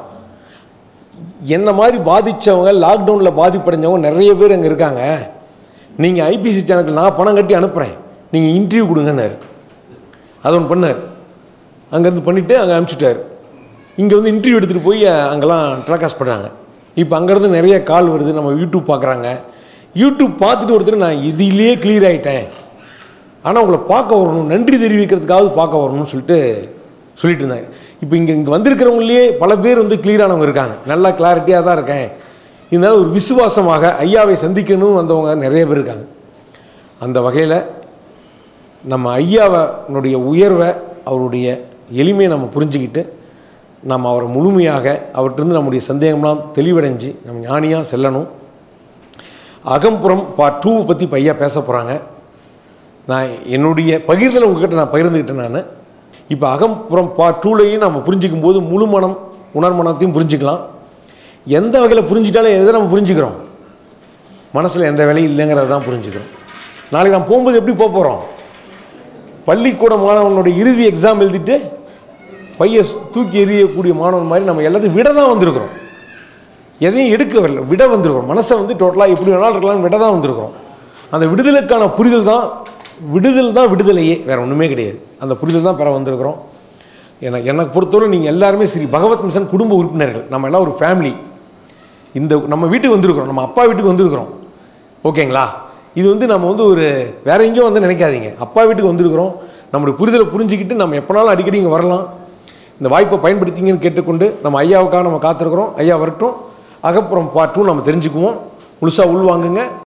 என்ன மாதிரி பாதித்தவங்க லாக்டவுனில் பாதிப்படைஞ்சவங்க நிறைய பேர் அங்கே இருக்காங்க நீங்கள் ஐபிசி சேனலுக்கு நான் பணம் கட்டி அனுப்புகிறேன் நீங்கள் இன்டர்வியூ கொடுங்கன்னாரு அது ஒன்று பண்ணார் அங்கேருந்து பண்ணிவிட்டு அங்கே அனுப்பிச்சிட்டார் இங்கே வந்து இன்டர்வியூ எடுத்துகிட்டு போய் அங்கெல்லாம் டெலகாஸ்ட் பண்ணுறாங்க இப்போ அங்கேருந்து நிறைய கால் வருது நம்ம யூடியூப் பார்க்குறாங்க யூடியூப் பார்த்துட்டு ஒருத்தர் நான் இதிலேயே கிளியர் ஆகிட்டேன் ஆனால் உங்களை பார்க்க வரணும் நன்றி தெரிவிக்கிறதுக்காவது பார்க்க வரணும்னு சொல்லிட்டு சொல்லிட்டு இருந்தாங்க இப்போ இங்கே இங்கே வந்திருக்கிறவங்களே பல பேர் வந்து கிளியரானவங்க இருக்காங்க நல்லா கிளாரிட்டியாக தான் இருக்கேன் இதனால் ஒரு விசுவாசமாக ஐயாவை சந்திக்கணும் வந்தவங்க நிறைய பேர் இருக்காங்க அந்த வகையில் நம்ம ஐயாவனுடைய உயர்வை அவருடைய எளிமையை நம்ம புரிஞ்சுக்கிட்டு நம்ம அவரை முழுமையாக அவர்கிட்டருந்து நம்முடைய சந்தேகம்லாம் தெளிவடைஞ்சு நம்ம ஞானியாக செல்லணும் அகம்புறம் பார்ட் டூவை பற்றி இப்போ ஐயா பேச போகிறாங்க நான் என்னுடைய பகிர்தலை உங்ககிட்ட நான் பகிர்ந்துக்கிட்டேன் நான் இப்போ அகம்புறம் பார்ட் டூலையும் நம்ம புரிஞ்சிக்கும் போது முழு மனம் உணர்மனத்தையும் புரிஞ்சுக்கலாம் எந்த வகையில் புரிஞ்சிட்டாலும் எதை நம்ம புரிஞ்சுக்கிறோம் மனசில் எந்த வேலையும் இல்லைங்கிறத தான் புரிஞ்சுக்கிறோம் நாளைக்கு நான் போகும்போது எப்படி போக போகிறோம் பள்ளிக்கூட மாணவனுடைய இறுதி எக்ஸாம் எழுதிட்டு பைய தூக்கி எறியக்கூடிய மாணவன் மாதிரி நம்ம எல்லாத்தையும் விட தான் வந்திருக்கிறோம் எதையும் எடுக்க வரல விட வந்திருக்கிறோம் மனசை வந்து டோட்டலாக எப்படி வேணாலும் இருக்கலாம் விட தான் வந்திருக்கிறோம் அந்த விடுதலுக்கான புரிதல் தான் விடுதல் தான் விடுதலையே வேறு ஒன்றுமே கிடையாது அந்த புரிதல் தான் பெற வந்திருக்கிறோம் எனக்கு எனக்கு பொறுத்தவரை நீங்கள் எல்லாருமே சரி பகவத் மிஷன் குடும்ப உறுப்பினர்கள் நம்ம எல்லாம் ஒரு ஃபேமிலி இந்த நம்ம வீட்டுக்கு வந்திருக்கிறோம் நம்ம அப்பா வீட்டுக்கு வந்திருக்கிறோம் ஓகேங்களா இது வந்து நம்ம வந்து ஒரு வேற எங்கேயும் வந்து நினைக்காதீங்க அப்பா வீட்டுக்கு வந்திருக்கிறோம் நம்மளுடைய புரிதலை புரிஞ்சுக்கிட்டு நம்ம எப்போனாலும் அடிக்கடி இங்கே வரலாம் இந்த வாய்ப்பை பயன்படுத்திங்கன்னு கேட்டுக்கொண்டு நம்ம ஐயாவுக்காக நம்ம காத்திருக்கிறோம் ஐயா வரட்டும் அகப்புறம் பார்ட் டூ நம்ம தெரிஞ்சுக்குவோம் முழுசாக உள்வாங்குங்க